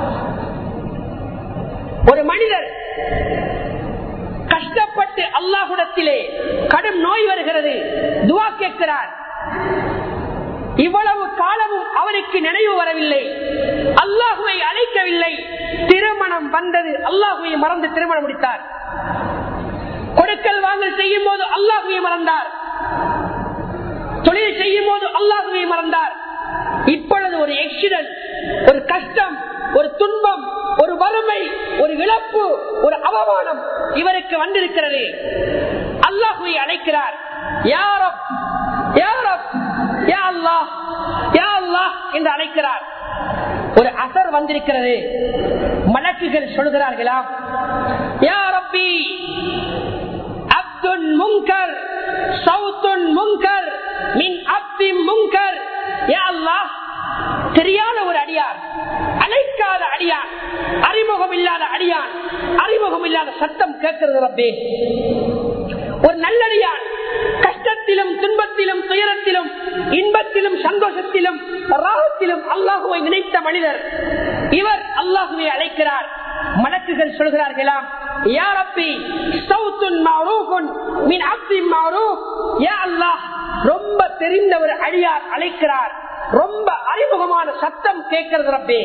ஒரு மனிதர் கஷ்டப்பட்டு அல்லாஹுடத்திலே கடும் நோய் வருகிறது துவா கேட்கிறார் இவ்வளவு காலமும் அவருக்கு நினைவு வரவில்லை அல்லாஹுவை அழைக்கவில்லை திருமணம் வந்தது அல்லாஹுவை மறந்து திருமணம் முடித்தார் கொடுக்கல் வாங்கல் செய்யும் போது அல்லாஹுவை மறந்தார் தொழில் செய்யும் போது அல்லாஹுவை மறந்தார் இப்பொழுது ஒரு ஆக்சிடென்ட் ஒரு கஷ்டம் ஒரு துன்பம் ஒரு வறுமை ஒரு இழப்பு ஒரு அவமானம் இவருக்கு வந்திருக்கிறது அல்லாஹுவை அழைக்கிறார் யாரோ யாரோ யா அல்லாஹ் யா அல்லாஹ் என்று அழைக்கிறார் ஒரு அசர் வந்திருக்கிறது மலக்குகள் சொல்கிறார்களா யா ரப்பி அப்துன் முங்கர் சவுத்துன் முங்கர் மின் அப்தி முங்கர் யா அல்லாஹ் தெரியாத ஒரு அடியார் அழைக்காத அடியான் அறிமுகம் இல்லாத அடியான் அறிமுகம் இல்லாத சத்தம் கேட்கிறது ரப்பே ஒரு நல்லடியான் கஷ்டத்திலும் துன்பத்திலும் துயரத்திலும் இன்பத்திலும் சந்தோஷத்திலும் ராகத்திலும் அல்லாஹுவை நினைத்த மனிதர் இவர் அல்லாஹுவை அழைக்கிறார் மலக்குகள் சொல்கிறார்களாம் யா ரப்பி சவுத்துன் மஅரூஃபுன் மின் அப்தின் மஅரூஃப் யா அல்லாஹ் ரொம்ப தெரிந்த ஒரு அடியார் அழைக்கிறார் ரொம்ப அறிமுகமான சத்தம் கேட்கிறது ரப்பே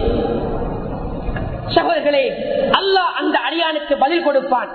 சகோதரர்களே அல்லாஹ் அந்த அடியானுக்கு பதில் கொடுப்பான்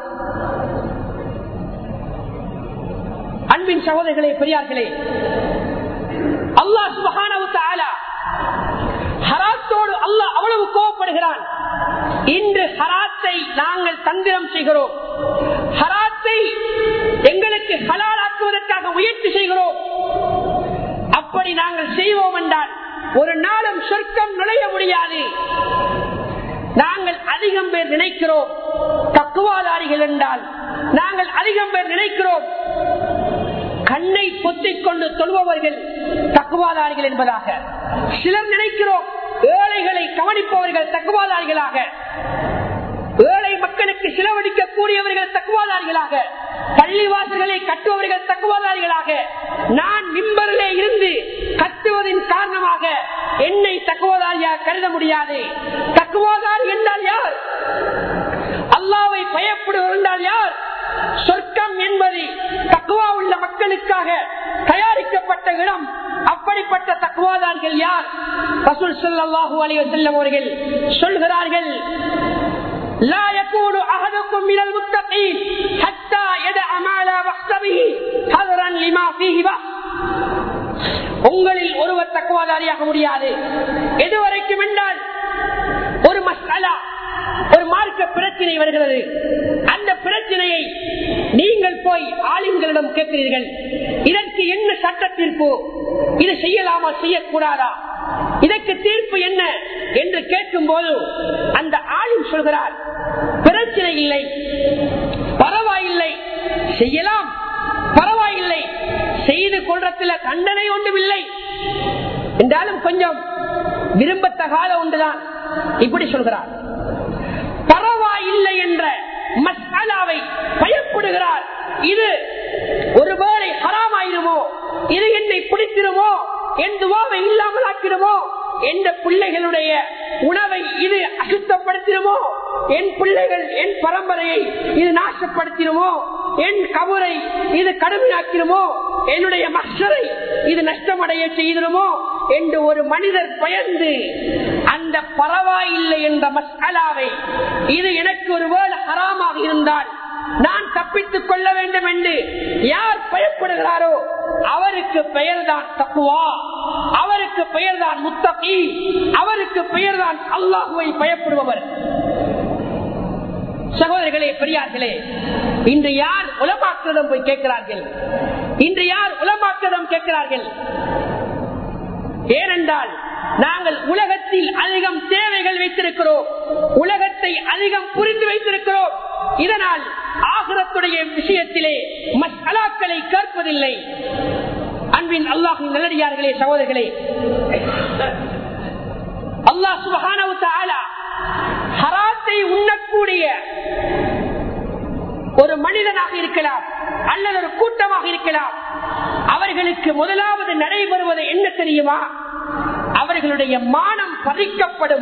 அன்பின் சகோதரர்களே பெரியார்களே அல்லாஹ் சுபஹானஹு தஆலா ஹராத்தோடு அல்லாஹ் அவ்வளவு கோபப்படுகிறான் இன்று ஹராத்தை நாங்கள் தந்திரம் செய்கிறோம் ஹராத்தை எங்களுக்கு ஹலாலாக்குவதற்காக முயற்சி செய்கிறோம் அப்படி நாங்கள் செய்வோம் என்றால் ஒரு நாளும் சொர்க்கம் நுழைய முடியாது நாங்கள் அதிகம் பேர் நினைக்கிறோம் தக்குவாதாரிகள் என்றால் நாங்கள் அதிகம் பேர் நினைக்கிறோம் கண்ணை பொத்திக் கொண்டு தொழுபவர்கள் தக்குவாதாரிகள் என்பதாக சிலர் நினைக்கிறோம் ஏழைகளை கவனிப்பவர்கள் தக்குவாதாரிகளாக ஏழை மக்களுக்கு செலவழிக்க கூடியவர்கள் தக்குவாதாரிகளாக பள்ளிவாசல்களை கட்டுபவர்கள் தக்குவாதாரிகளாக நான் மிம்பரிலே இருந்து கட்டுவதின் காரணமாக என்னை தக்குவாதாரியாக கருத முடியாது தக்குவாதாரி என்றால் யார் அல்லாவை பயப்படுவர் என்றால் யார் சொர்க்கம் என்பது தக்குவா உள்ள மக்களுக்காக தயாரிக்கப்பட்ட இடம் அப்படிப்பட்ட தக்குவாதார்கள் யார் ரசூல் ஸல்லல்லாஹு அலைஹி வஸல்லம் அவர்கள் சொல்கிறார்கள் لا يكون أحدكم من المتقين حتى يدع ما لا بأس به حذرا لما فيه بأس உங்களில் ஒருவர் தக்குவாதாரியாக முடியாது எதுவரைக்கும் என்றால் ஒரு மசாலா ஒரு மார்க்க பிரச்சனை வருகிறது அந்த பிரச்சனையை நீங்கள் போய் ஆளுங்களிடம் கேட்கிறீர்கள் இதற்கு என்ன சட்ட தீர்ப்பு இது செய்யலாமா செய்யக்கூடாதா இதற்கு தீர்ப்பு என்ன என்று கேட்கும் போது அந்த ஆளும் சொல்கிறார் பிரச்சனை இல்லை பரவாயில்லை செய்யலாம் பரவாயில்லை செய்து கொள்றதுல தண்டனை ஒன்றும் இல்லை என்றாலும் கொஞ்சம் விரும்பத்தகாத ஒன்றுதான் இப்படி சொல்கிறார் பரவாயில்லை என்ற மசாலாவை பயப்படுகிறார் இது ஒருவேளை ஹராமாயிருமோ இது என்னை பிடித்திருமோ என் துவாவை இல்லாமல் ஆக்கிடுமோ எந்த பிள்ளைகளுடைய உணவை இது அசுத்தப்படுத்திடுமோ என் பிள்ளைகள் என் பரம்பரையை இது நாசப்படுத்திடுமோ என் கபரை இது கடுமையாக்கிடுமோ என்னுடைய மஷரை இது நஷ்டமடைய செய்திடுமோ என்று ஒரு மனிதர் பயந்து அந்த பரவாயில்லை என்ற மசாலாவை இது எனக்கு ஒரு வேலை ஹராமாக இருந்தால் நான் தப்பித்துக் கொள்ள வேண்டும் என்று யார் பயப்படுகிறாரோ அவருக்கு பெயர்தான் தப்புவா அவருக்கு பெயர்தான் முத்தகி அவருக்கு பெயர்தான் அல்லாஹுவை பயப்படுபவர் சகோதரர்களே பெரியார்களே இன்று யார் உலமாக்கிரதம் போய் கேட்கிறார்கள் இன்று யார் உலமாக்கிரதம் கேட்கிறார்கள் ஏனென்றால் நாங்கள் உலகத்தில் அதிகம் தேவைகள் வைத்திருக்கிறோம் உலகத்தை அதிகம் புரிந்து வைத்திருக்கிறோம் இதனால் ஆகிரத்துடைய விஷயத்திலே மசாலாக்களை கேட்பதில்லை அன்பின் அல்லாஹின் நல்லடியார்களே சகோதரர்களே அல்லாஹ் சுபஹானவு தஆலா ஹராத்தை உண்ணக்கூடிய ஒரு மனிதனாக இருக்கலாம் அல்லது ஒரு கூட்டமாக இருக்கலாம் அவர்களுக்கு முதலாவது நடைபெறுவது என்ன தெரியுமா அவர்களுடைய மானம் பறிக்கப்படும்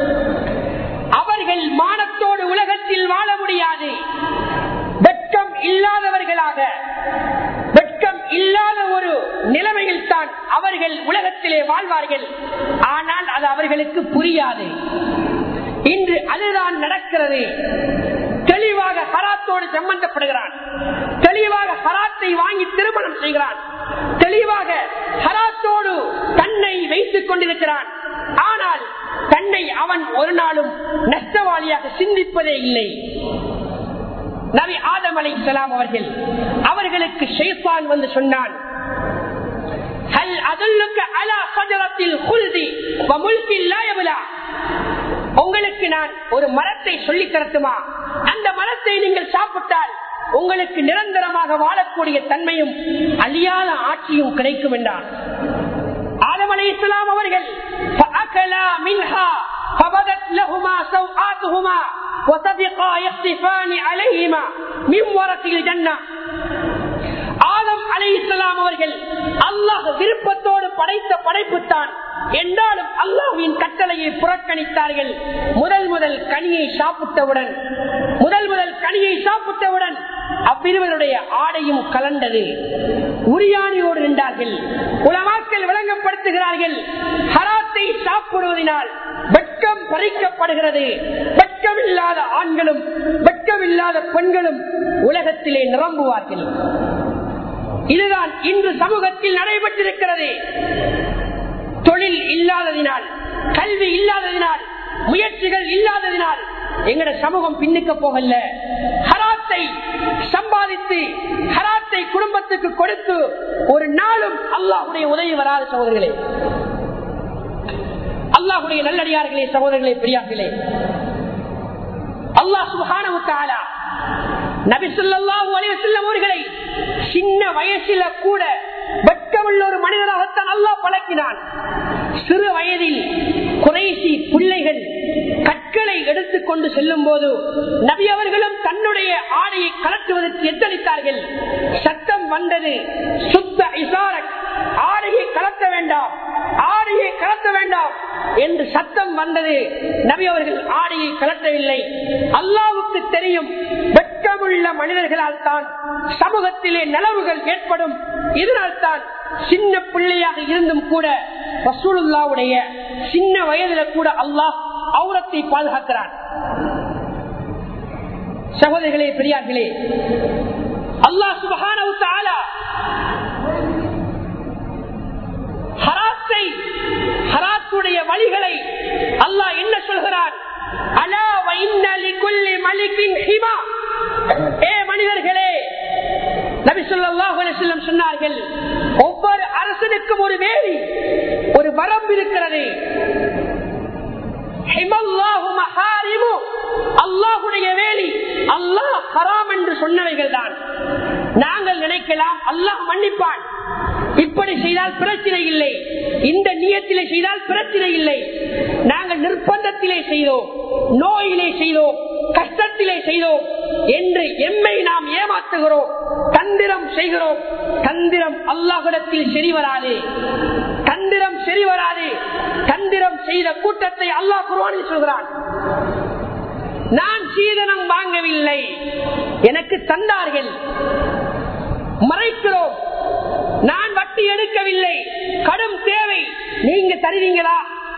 அவர்கள் மானத்தோடு உலகத்தில் வாழ முடியாது வெட்கம் இல்லாதவர்களாக வெட்கம் இல்லாத ஒரு நிலைமையில் தான் அவர்கள் உலகத்திலே வாழ்வார்கள் ஆனால் அது அவர்களுக்கு புரியாது இன்று அதுதான் நடக்கிறது தெளிவாக ஹராத்தோடு சம்பந்தப்படுகிறான் தெளிவாக ஹராத்தை வாங்கி திருமணம் செய்கிறான் தெளிவாக ஹராத்தோடு தன்னை வைத்துக் கொண்டிருக்கிறான் ஆனால் தன்னை அவன் ஒரு நாளும் நஷ்டவாளியாக சிந்திப்பதே இல்லை நபி ஆதம் அலை அவர்கள் அவர்களுக்கு ஷெய்பான் வந்து சொன்னான் ஹல் அதுல்லுக்கு அலா சஜரத்தில் குல்தி வமுல்கில் லா யபலா உங்களுக்கு நான் ஒரு மரத்தை சொல்லி தரட்டுமா அந்த மரத்தை நீங்கள் சாப்பிட்டால் உங்களுக்கு நிரந்தரமாக வாழக்கூடிய தன்மையும் அழியாத ஆட்சியும் கிடைக்கும் என்றார் ஆதம் அலி இஸ்லாம் அவர்கள் فأكلا منها فبدت لهما سوآتهما وصدقا يخصفان عليهما من ورق الجنة ஆதம் அலை இஸ்லாம் அவர்கள் அல்லாஹ் விருப்பத்தோடு படைத்த படைப்பு தான் என்றாலும் அல்லாஹ்வின் கட்டளையை புறக்கணித்தார்கள் முதல் முதல் கனியை சாப்பிட்டவுடன் முதல் முதல் கனியை சாப்பிட்டவுடன் அவ்விருவருடைய ஆடையும் கலண்டது உரியாணியோடு நின்றார்கள் உலமாக்கள் விளங்கப்படுத்துகிறார்கள் ஹராத்தை சாப்பிடுவதனால் வெட்கம் பறிக்கப்படுகிறது வெட்கமில்லாத ஆண்களும் வெட்கமில்லாத பெண்களும் உலகத்திலே நிரம்புவார்கள் இதுதான் இன்று சமூகத்தில் நடைபெற்றிருக்கிறது தொழில் இல்லாததினால் கல்வி இல்லாததினால் முயற்சிகள் இல்லாததினால் எங்கட சமூகம் பின்னுக்க போகல ஹராத்தை சம்பாதித்து ஹராத்தை குடும்பத்துக்கு கொடுத்து ஒரு நாளும் அல்லாஹுடைய உதவி வராத சகோதரர்களே அல்லாஹுடைய நல்லடியார்களே சகோதரர்களே பெரியார்களே அல்லாஹ் சுபஹானஹு தஆலா நபி ஸல்லல்லாஹு அலைஹி வஸல்லம் அவர்களை சின்ன வயசில கூட வெட்கமுள்ள ஒரு மனிதனாகத்தான் அல்லாஹ் பழக்கினான் சிறு வயதில் குறைசி பிள்ளைகள் கற்களை எடுத்துக்கொண்டு செல்லும் போது நபி அவர்களும் தன்னுடைய ஆடையை கலட்டுவதற்கு எத்தனித்தார்கள் சத்தம் வந்தது சுத்த இசாரக் ஆடையை கலத்த வேண்டாம் ஆடையை கலத்த வேண்டாம் என்று சத்தம் வந்தது நபி அவர்கள் ஆடையை கலட்டவில்லை அல்லாவுக்கு தெரியும் வெட்கமுள்ள மனிதர்களால் தான் சமூகத்திலே நலவுகள் ஏற்படும் இதனால் தான் சின்ன பிள்ளையாக இருந்தும் கூட ரசூலுல்லாவுடைய சின்ன வயதுல கூட அல்லாஹ் அவுரத்தை பாதுகாக்கிறான் சகோதரிகளே பெரியார்களே அல்லாஹ் சுபஹான ஹராத்தை ஹராத்துடைய வழிகளை அல்லாஹ் என்ன சொல்கிறான் அலா வைன்னலி குல்லி மலிக்கின் ஹிமா ஏ மனிதர்களே நபி ஸல்லல்லாஹு அலைஹி வஸல்லம் சொன்னார்கள் ஒவ்வொரு அரசனுக்கும் ஒரு வேலி ஒரு வரம்பு இருக்கிறது ஹிமல்லாஹு மஹாரிமு அல்லாஹ்வுடைய வேலி அல்லாஹ் ஹராம் என்று சொன்னவைகள் தான் நாங்கள் நினைக்கலாம் அல்லாஹ் மன்னிப்பான் இப்படி செய்தால் பிரச்சனை இல்லை இந்த நியத்திலே செய்தால் பிரச்சனை இல்லை நாங்கள் நிர்பந்தத்திலே செய்தோம் நோயிலே செய்தோம் கஷ்டத்திலே செய்தோம் என்று எம்மை நாம் ஏமாத்துகிறோம் தந்திரம் செய்கிறோம் தந்திரம் அல்லாஹிடத்தில் சரி வராது தந்திரம் சரி வராது தந்திரம் செய்த கூட்டத்தை அல்லாஹ் குருவானில் சொல்கிறான் நான் சீதனம் வாங்கவில்லை எனக்கு தந்தார்கள் மறைக்கிறோம் நான் வட்டி எடுக்கவில்லை கடும் தேவை நீங்க தருவீங்களா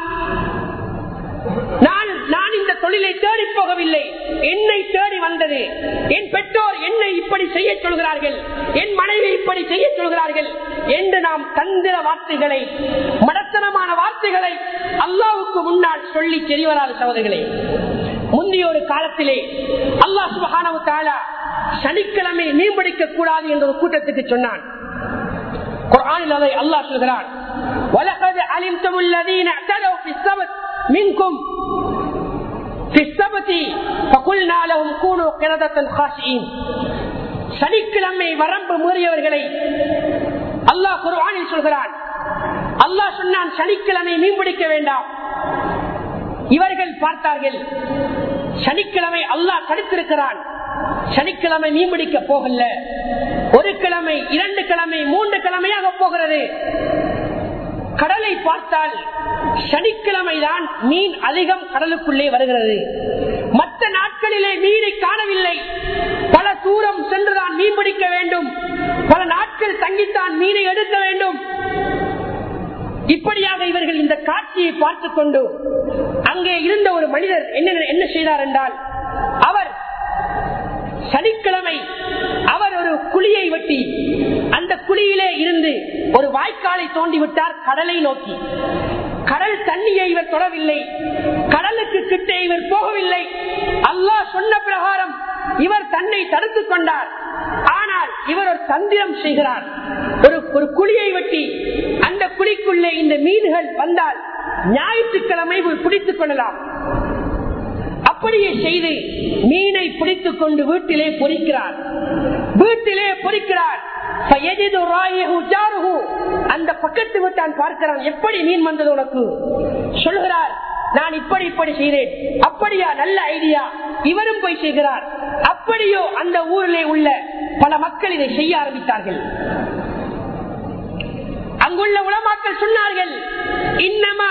நான் நான் இந்த தொழிலை தேடி போகவில்லை என்னை தேடி வந்தது என் பெற்றோர் என்னை இப்படி செய்ய சொல்கிறார்கள் என் மனைவி இப்படி செய்ய சொல்கிறார்கள் என்று நாம் தந்திர வார்த்தைகளை மடத்தனமான வார்த்தைகளை அல்லாவுக்கு முன்னால் சொல்லி செறிவராத சகோதரிகளே முந்தைய ஒரு காலத்திலே அல்லாஹ் சுபஹானவு தாலா சனிக்கிழமை மீன்படிக்க கூடாது என்ற ஒரு கூட்டத்துக்கு சொன்னான் குர்ஆனில் அதை அல்லாஹ் சொல்கிறான் وَلَقَدْ عَلِمْتُمُ الَّذِينَ اعْتَدَوْا فِي السَّبْتِ مِنكُمْ فِي السَّبْتِ فَقُلْنَا لَهُمْ كُونُوا قِرَدَةً خَاشِعِينَ சனிக்கிழமை வரம்பு மீறியவர்களை அல்லாஹ் குர்ஆனில் சொல்கிறான் அல்லாஹ் சொன்னான் சனிக்கிழமை மீன்பிடிக்க வேண்டாம் இவர்கள் பார்த்தார்கள் சனிக்கிழமை அல்லாஹ் தடுத்திருக்கிறான் சனிக்கிழமை மீன்பிடிக்க போகல ஒரு கிழமை இரண்டு கிழமை மூன்று கிழமையாக போகிறது கடலை பார்த்தால் சனிக்கிழமை தான் மீன் அதிகம் கடலுக்குள்ளே வருகிறது மற்ற நாட்களிலே மீனை காணவில்லை பல தூரம் சென்றுதான் மீன் பிடிக்க வேண்டும் பல நாட்கள் தங்கித்தான் மீனை எடுக்க வேண்டும் இப்படியாக இவர்கள் இந்த காட்சியை பார்த்துக் கொண்டு அங்கே இருந்த ஒரு மனிதர் என்ன என்ன செய்தார் என்றால் அவர் சனிக்கிழமை அவர் ஒரு குழியை வெட்டி அந்த குழியிலே இருந்து ஒரு வாய்க்காலை தோண்டி விட்டார் கடலை நோக்கி கடல் தண்ணியை இவர் தொடவில்லை கடலுக்கு கிட்டே இவர் போகவில்லை அல்லாஹ் சொன்ன பிரகாரம் இவர் தன்னை தடுத்துக் கொண்டார் ஆனால் இவர் ஒரு தந்திரம் செய்கிறார் ஒரு ஒரு குழியை வெட்டி அந்த குழிக்குள்ளே இந்த மீன்கள் வந்தால் ஞாயிற்றுக்கிழமை பிடித்துக் கொள்ளலாம் அப்படியே செய்து மீனை பிடித்துக் கொண்டு வீட்டிலே பொறிக்கிறார் வீட்டிலே பொறிக்கிறார் அந்த பக்கத்து விட்டான் பார்க்கிறான் எப்படி மீன் வந்தது உனக்கு சொல்கிறார் நான் இப்படி இப்படி செய்தேன் அப்படியா நல்ல ஐடியா இவரும் போய் செய்கிறார் அப்படியோ அந்த ஊரிலே உள்ள பல மக்கள் இதை செய்ய ஆரம்பித்தார்கள் அங்குள்ள உலமாக்கள் சொன்னார்கள் இன்னமா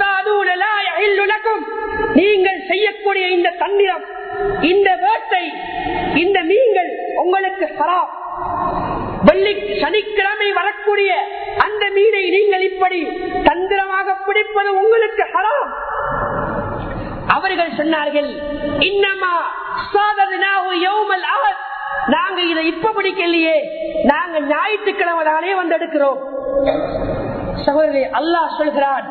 நீங்கள் செய்யக்கூடிய இந்த தந்திரம் இந்த வேட்டை இந்த மீன்கள் உங்களுக்கு ஹராம் வெள்ளி சனிக்கிழமை வரக்கூடிய அந்த மீனை நீங்கள் இப்படி தந்திரமாக பிடிப்பது உங்களுக்கு ஹராம் அவர்கள் சொன்னார்கள் இன்னமா நாங்க இதை இப்ப பிடிக்கலையே நாங்க ஞாயிற்றுக்கிழமை தானே வந்து எடுக்கிறோம் சகோதரி அல்லாஹ் சொல்கிறான்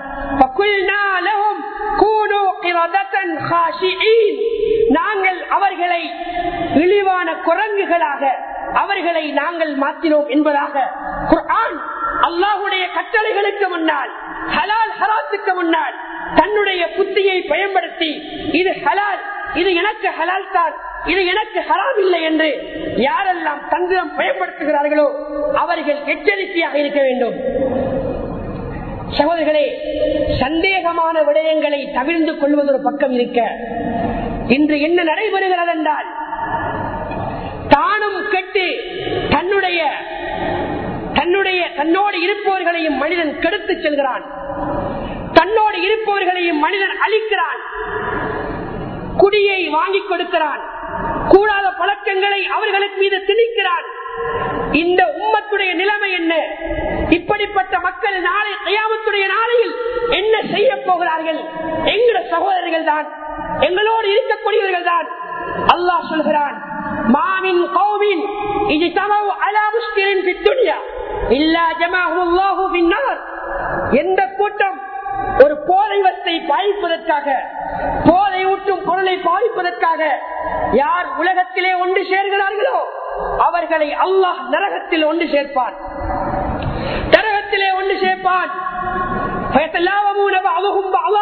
நாங்கள் அவர்களை இழிவான குரங்குகளாக அவர்களை நாங்கள் மாற்றினோம் என்பதாக குர்ஆன் அல்லாஹுடைய கட்டளைகளுக்கு முன்னால் ஹலால் ஹராத்துக்கு முன்னால் தன்னுடைய புத்தியை பயன்படுத்தி இது ஹலால் இது எனக்கு ஹலால் தான் இது எனக்கு ஹராம் இல்லை என்று யாரெல்லாம் தந்திரம் பயன்படுத்துகிறார்களோ அவர்கள் எச்சரிக்கையாக இருக்க வேண்டும் சகோதரர்களே சந்தேகமான விடயங்களை தவிர்ந்து கொள்வது ஒரு பக்கம் இருக்க இன்று என்ன நடைபெறுகிறது என்றால் தானும் கெட்டு தன்னுடைய தன்னுடைய தன்னோடு இருப்பவர்களையும் மனிதன் கெடுத்து செல்கிறான் தன்னோடு இருப்பவர்களையும் மனிதன் அழிக்கிறான் குடியை வாங்கி கொடுக்கிறான் கூடாத பழக்கங்களை அவர்களுக்கு மீது திணிக்கிறான் இந்த உம்மத்துடைய நிலைமை என்ன இப்படிப்பட்ட மக்கள் நாளை கையாமத்துடைய நாளையில் என்ன செய்ய போகிறார்கள் எங்கட சகோதரர்கள் தான் எங்களோடு இருக்கக்கூடியவர்கள் தான் அல்லாஹ் சொல்கிறான் மாமின் கௌமின் இது தமவு அலா முஸ்கிரின் பித்துனியா இல்லா ஜமாஹுல்லாஹு பின்னார் எந்த கூட்டம் ஒரு போதைவத்தை பாதிப்பதற்காக போதை ஊட்டும் பொருளை பாதிப்பதற்காக யார் உலகத்திலே ஒன்று சேர்கிறார்களோ அவர்களை அல்லாஹ் நரகத்தில் ஒன்று சேர்ப்பான் நரகத்திலே ஒன்று சேர்ப்பான்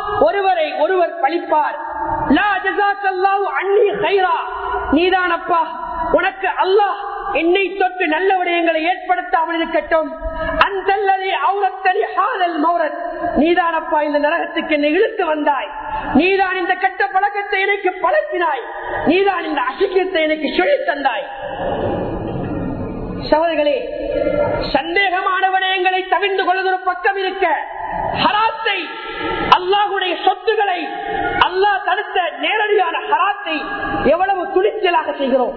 ஒருவரை ஒருவர் பழிப்பார் லா ஜஸாக்கல்லாஹு அன்னி கைரா நீதானப்பா உனக்கு அல்லாஹ் என்னை தொட்டு நல்ல விடயங்களை ஏற்படுத்தாமல் இருக்கட்டும் அந்தல்லதை அவுரத்தனி ஹாதல் மௌரத் நீதானப்பா இந்த நரகத்துக்கு என்னை இழுத்து வந்தாய் நீதான் இந்த கெட்ட பழக்கத்தை எனக்கு பழக்கினாய் நீதான் இந்த அசிக்கத்தை எனக்கு சொல்லித் தந்தாய் சகோதரர்களே சந்தேகமான விடயங்களை தவிர்ந்து கொள்வது ஒரு பக்கம் இருக்க ஹராத்தை அல்லாஹுடைய சொத்துக்களை அல்லாஹ் தடுத்த நேரடியான ஹராத்தை எவ்வளவு துணிச்சலாக செய்கிறோம்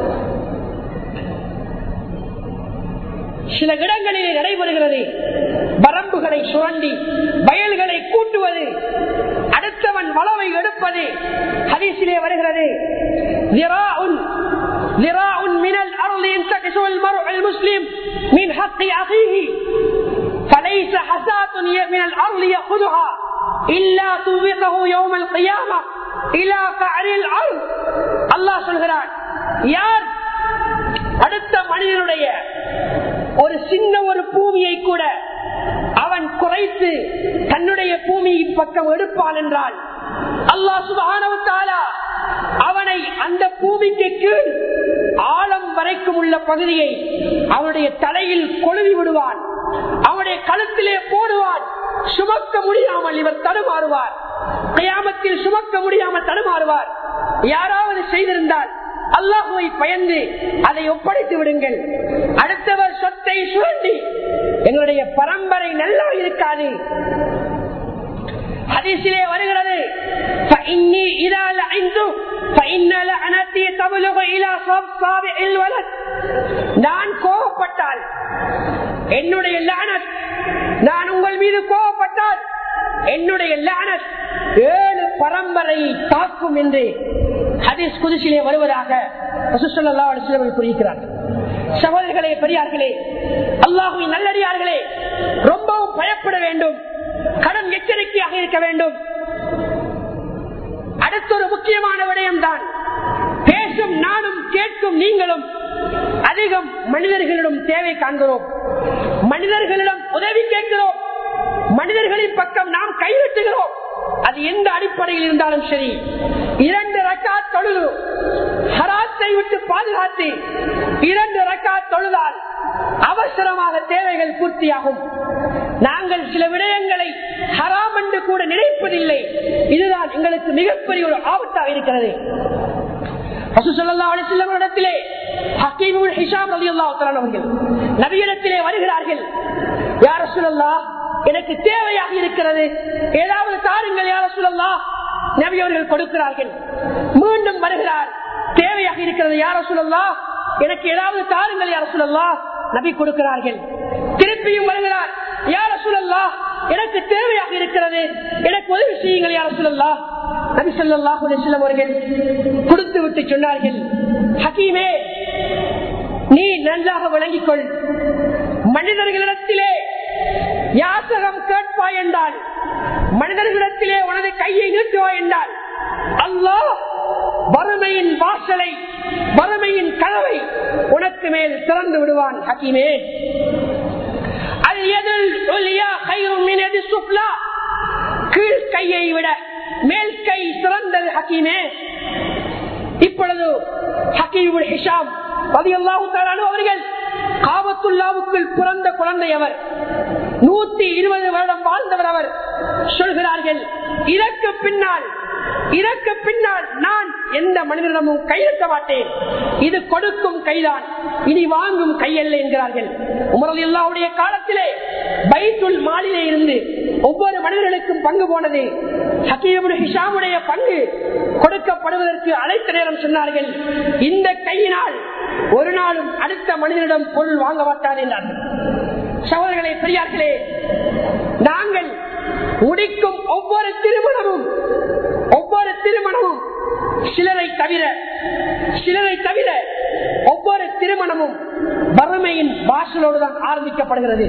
சில இடங்களிலே நடைபெறுகிறது வரம்புகளை சுரண்டி வயல்களை கூட்டுவது அடுத்தவன் வளவை எடுப்பது ஹதீசிலே வருகிறது ذراع ذراع من الأرض ينتكس المرء المسلم من حق أخيه فليس حساة من الأرض يأخذها إلا توبقه يوم القيامة إلى قعر الأرض الله சொல்கிறான் யார் அடுத்த மனிதனுடைய ஒரு சின்ன ஒரு பூமியை கூட அவன் குறைத்து தன்னுடைய பூமி பக்கம் எடுப்பான் என்றால் அல்லாஹ் சுபானவத்தாலா அவனை அந்த பூமிக்கு கீழ் ஆழம் வரைக்கும் உள்ள பகுதியை அவனுடைய தலையில் கொழுவி விடுவான் அவனுடைய கழுத்திலே போடுவான் சுமக்க முடியாமல் இவர் தடுமாறுவார் கயாமத்தில் சுமக்க முடியாமல் தடுமாறுவார் யாராவது செய்திருந்தால் அல்லாஹுவை பயந்து அதை ஒப்படைத்து விடுங்கள் அடுத்தவர் சொத்தை சுரண்டி எங்களுடைய பரம்பரை நல்லா இருக்காது ஹதீஸிலே வருகிறது فإني إذا لعنت فإن لعنتي تبلغ إلى صابع الولد நான் கோபப்பட்டால் என்னுடைய லானத் நான் உங்கள் மீது கோபப்பட்டால் என்னுடைய லானத் ஏழு பரம்பரையை தாக்கும் என்று ஹதீஸ் குதிசிலே வருவதாக குறிக்கிறார் சகோதரர்களே பெரியார்களே அல்லாஹுவின் நல்லடியார்களே ரொம்பவும் பயப்பட வேண்டும் கடன் எச்சரிக்கையாக இருக்க வேண்டும் அடுத்த ஒரு முக்கியமான விடயம் தான் பேசும் நானும் கேட்கும் நீங்களும் அதிகம் மனிதர்களிடம் தேவை காண்கிறோம் மனிதர்களிடம் உதவி கேட்கிறோம் மனிதர்களின் பக்கம் நாம் கைவிட்டுகிறோம் அது எந்த அடிப்படையில் இருந்தாலும் சரி இரண்டு ரக்கா தொழுது ஹராத்தை விட்டு பாதுகாத்து இரண்டு ரக்கா தொழுதால் அவசரமாக தேவைகள் பூர்த்தியாகும் நாங்கள் சில விடயங்களை ஹராம் என்று கூட நினைப்பதில்லை இதுதான் எங்களுக்கு மிகப்பெரிய ஒரு ஆபத்தாக இருக்கிறது நபியிடத்திலே வருகிறார்கள் யார சொல்லல்லா எனக்கு தேவையாக இருக்கிறது ஏதாவது தாருங்கள் யார சொல்லல்லா நபி அவர்கள் கொடுக்கிறார்கள் மீண்டும் வருகிறார் தேவையாக இருக்கிறது யார சொல்லல்லா எனக்கு ஏதாவது தாருங்கள் யார சொல்லல்லா நபி கொடுக்கிறார்கள் திருப்பியும் வருகிறார் யார சொல்லல்லா எனக்கு தேவையாக இருக்கிறது எனக்கு உதவி செய்யுங்கள் யார சொல்லல்லா நபி சொல்லல்லாஹ் செல்லம் அவர்கள் கொடுத்து விட்டு சொன்னார்கள் ஹக்கீமே நீ நன்றாக விளங்கிக் கொள் மனிதர்களிடத்திலே யாசகம் கேட்பாய் என்றால் மனிதர்களிடத்திலே உனது கையை நீட்டுவாய் என்றால் அல்லாஹ் வறுமையின் வாசலை வறுமையின் கதவை உனக்கு மேல் திறந்து விடுவான் ஹக்கீமே கீழ் கையை விட மேல் கை சிறந்தது ஹக்கீமே இப்பொழுது ஹக்கீமுல் ஹிஷாம் அவர்கள் காபத்துல்லாவுக்குள் பிறந்த குழந்தை அவர் நூத்தி இருபது வருடம் வாழ்ந்தவர் அவர் சொல்கிறார்கள் இதற்கு பின்னால் இதற்கு பின்னால் நான் எந்த மனிதனிடமும் கையெழுத்த மாட்டேன் இது கொடுக்கும் கைதான் இனி வாங்கும் கையல்ல என்கிறார்கள் உமரல் எல்லாவுடைய காலத்திலே பைத்துல் மாலிலே இருந்து ஒவ்வொரு மனிதர்களுக்கும் பங்கு போனது ஹக்கீமுடைய ஹிஷாமுடைய பங்கு கொடுக்கப்படுவதற்கு அழைத்த நேரம் சொன்னார்கள் இந்த கையினால் ஒரு நாளும் அடுத்த மனிதனிடம் பொருள் வாங்க மாட்டார் என்றார்கள் சகோதரர்களே பெரியார்களே நாங்கள் முடிக்கும் ஒவ்வொரு திருமணமும் ஒவ்வொரு திருமணமும் சிலரை தவிர சிலரை தவிர ஒவ்வொரு திருமணமும் வறுமையின் வாசலோடு தான் ஆரம்பிக்கப்படுகிறது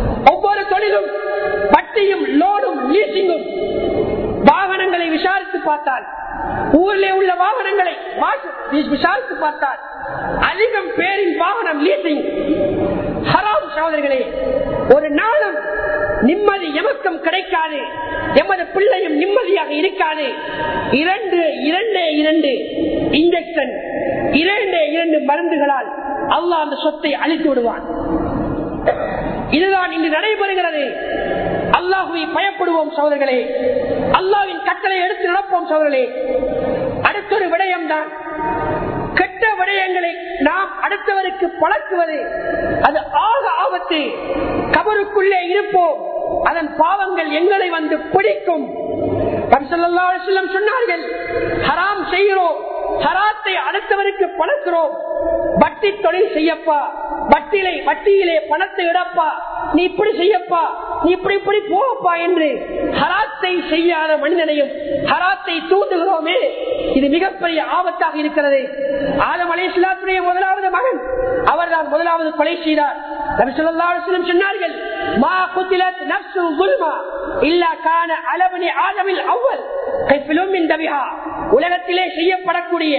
ஒவ்வொரு தொழிலும் பட்டியும் லோடும் லீசிங்கும் வாகனங்களை விசாரித்து பார்த்தால் ஊரிலே உள்ள வாகனங்களை வாச- விசாரித்து பார்த்தால் அதிகம் பேரின் வாகனம் லீசிங் ஹராம் சகோதரர்களே ஒரு நாளும் நிம்மதி எமக்கம் கிடைக்காது எமது பிள்ளையும் நிம்மதியாக இருக்காது இரண்டு இரண்டே இரண்டு இன்ஜெக்ஷன் இரண்டே இரண்டு மருந்துகளால் அல்லாஹ் அந்த சொத்தை அழித்து விடுவான் இதுதான் இன்று நடைபெறுகிறது அல்லாஹுவை பயப்படுவோம் சோதர்களே அல்லாவின் கட்டளை எடுத்து நடப்போம் சோதர்களே அடுத்தொரு விடயம்தான் கெட்ட விடயங்களை நாம் அடுத்தவருக்கு பழக்குவது அது ஆக ஆபத்து கபருக்குள்ளே இருப்போம் அதன் பாவங்கள் எங்களை வந்து பிடிக்கும் நபி ஸல்லல்லாஹு அலைஹி வஸல்லம் சொன்னார்கள் ஹராம் செய்கிறோம் ஹராத்தை அடுத்தவருக்கு பழக்கிறோம் வட்டி தொழில் செய்யப்பா வட்டியிலே வட்டியிலே பணத்தை இடப்பா நீ இப்படி செய்யப்பா நீ இப்படி இப்படி போகப்பா என்று ஹராத்தை செய்யாத மனிதனையும் ஹராத்தை தூண்டுகிறோமே இது மிகப்பெரிய ஆபத்தாக இருக்கிறது ஆதம் அலையாத்துடைய முதலாவது மகன் அவர்தான் முதலாவது கொலை செய்தார் நபி ஸல்லல்லாஹு அலைஹி வஸல்லம் சொன்னார்கள் மா குத்திலத் நஃப்சு ظلما இல்லா கான அலபனி ஆதமில் அவ்வல் கைஃபிலும் மின் தபிஹா உலகத்திலே செய்யப்படக்கூடிய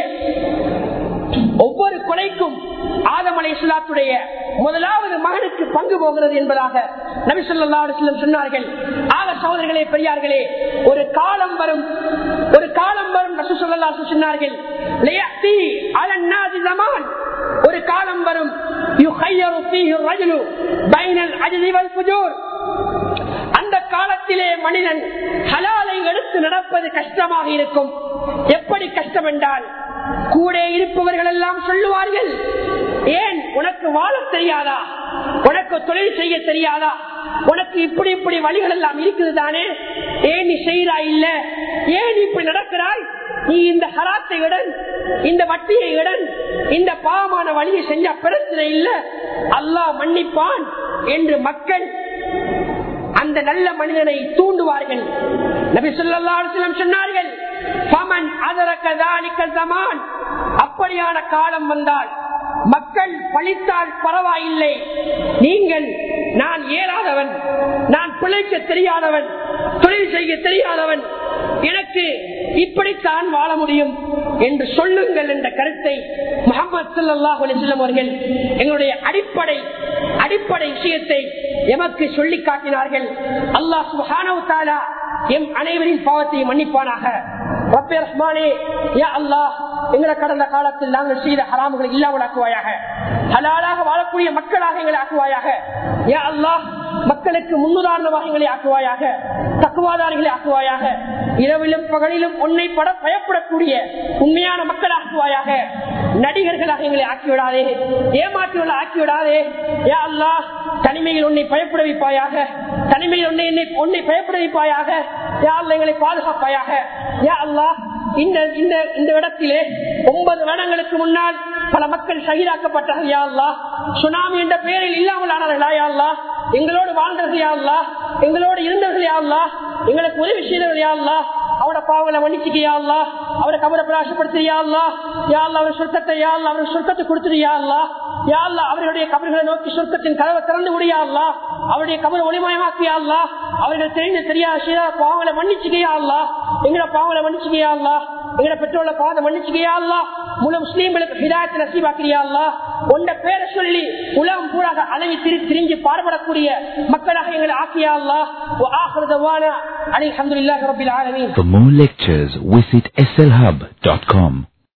ஒவ்வொரு கொலைக்கும் ஆதம் அலை இஸ்லாத்துடைய முதலாவது மகனுக்கு பங்கு போகிறது என்பதாக நபி சொல்லா அலிஸ்லம் சொன்னார்கள் ஆக சகோதரர்களே பெரியார்களே ஒரு காலம் வரும் ஒரு காலம் வரும் ரசூ சொல்லா சொன்னார்கள் "லியஅதி அலன் நாசி ஸமான்." ஒரு காலம் வரும் யுஹையரு ஃபீஹி الرجل بين العجز والفجور அந்த காலத்திலே மனிதன் ஹலாலை எடுத்து நடப்பது கஷ்டமாக இருக்கும் எப்படி கஷ்டம் என்றால் கூட இருப்பவர்கள் எல்லாம் சொல்லுவார்கள் ஏன் உனக்கு வாழ தெரியாதா உனக்கு தொழில் செய்ய தெரியாதா உனக்கு இப்படி இப்படி வழிகள் எல்லாம் இருக்குது தானே ஏன் நீ செய்யறாய் இல்ல ஏன் இப்படி நடக்கிறாய் நீ இந்த ஹராத்தை இடன் இந்த வட்டியை இடன் இந்த பாவமான வழியை செஞ்ச பிரச்சனை இல்ல அல்லாஹ் மன்னிப்பான் என்று மக்கள் அந்த நல்ல மனிதனை தூண்டுவார்கள் நபி ஸல்லல்லாஹு அலைஹி வஸல்லம் சொன்னார்கள் ஃபமன் அதரக ذلك الزمان அப்படியான காலம் வந்தால் மக்கள் பழித்தால் பரவாயில்லை நீங்கள் நான் ஏறாதவன் நான் பிழைக்க தெரியாதவன் தொழில் செய்ய தெரியாதவன் எனக்கு இப்படித்தான் வாழ முடியும் என்று சொல்லுங்கள் என்ற கருத்தை முகமது சல்லாஹ் அலிஸ்லம் அவர்கள் எங்களுடைய அடிப்படை அடிப்படை விஷயத்தை எமக்கு சொல்லி காட்டினார்கள் அல்லாஹ் சுஹானவு தாலா எம் அனைவரின் பாவத்தை மன்னிப்பானாக ரப்பே ரஹ்மானே யா அல்லாஹ் எங்களை கடந்த காலத்தில் நாங்கள் செய்த ஹராமுகளை இல்லாமல் ஆக்குவாயாக ஹலாலாக வாழக்கூடிய மக்களாக எங்களை ஆக்குவாயாக யா அல்லாஹ் மக்களுக்கு முன்னுதாரணமாக எங்களை ஆக்குவாயாக தக்குவாதாரிகளை ஆக்குவாயாக இரவிலும் பகலிலும் உன்னை பட பயப்படக்கூடிய உண்மையான மக்கள் ஆக்குவாயாக நடிகர்களாக எங்களை ஆக்கிவிடாதே ஏமாற்றுகளை ஆக்கிவிடாதே யா அல்லாஹ் தனிமையில் உன்னை பயப்பட வைப்பாயாக தனிமையில் உன்னை என்னை உன்னை பயப்பட வைப்பாயாக யா அல்லாஹ் எங்களை பாதுகாப்பாயாக யா அல்லாஹ் இந்த இந்த இந்த இடத்திலே ஒன்பது வருடங்களுக்கு முன்னால் பல மக்கள் சகிதாக்கப்பட்டார்கள் யா அல்லாஹ் சுனாமி என்ற பெயரில் இல்லாமல் ஆனார்களா யா அல்லாஹ் எங்களோடு வாழ்ந்தவர்கள் யா அல்லாஹ் எங்களோடு இருந்தவர்கள் யா அல்லாஹ் எங்களுக்கு உதவி செய்தவர்கள் யா அல்லாஹ் அவட பாவங்களை மன்னிச்சுக்க யா அல்லாஹ் அவரை கபரை பிரகாசப்படுத்தி யா அல்லாஹ் யா அல்லாஹ் அவர் சொர்க்கத்தை யா அல்லாஹ் அவருக்கு சொர்க்கத்தை கொடுத்துரு யா அல்லாஹ் யா அல்லாஹ் அவர்களுடைய கபர்களை நோக்கி சொர்க்கத்தின் கதவை திறந்து முடியா அல்லாஹ் அவருடைய கபரை ஒளிமயமாக்கியா அல்லாஹ் அவர்கள் தெரிந்து தெரியாத செய்த பாவங்களை மன்னிச்சுக்கையா அல்லாஹ் எங்களோட பாவங்களை மன்னிச்சுக்கையா அல்லாஹ் எங்களோட பெற்றோர்ல பாவத்தை மன்னிச்சுக்கையா அல்லாஹ் முழு முஸ்லீம்களுக்கு ஹிதாயத்தை நசீபாக்கிறியா அல்லாஹ் உண்ட பேரை சொல்லி உலகம் பூராக அலைவி திரி திரிஞ்சு பாடுபடக்கூடிய மக்களாக எங்களை ஆக்கியா அல்லாஹ் ஆஹ்ரதவான அலி அஹமதுல்லாஹி ரபில் ஆலமீன் For more lectures, visit slhub.com.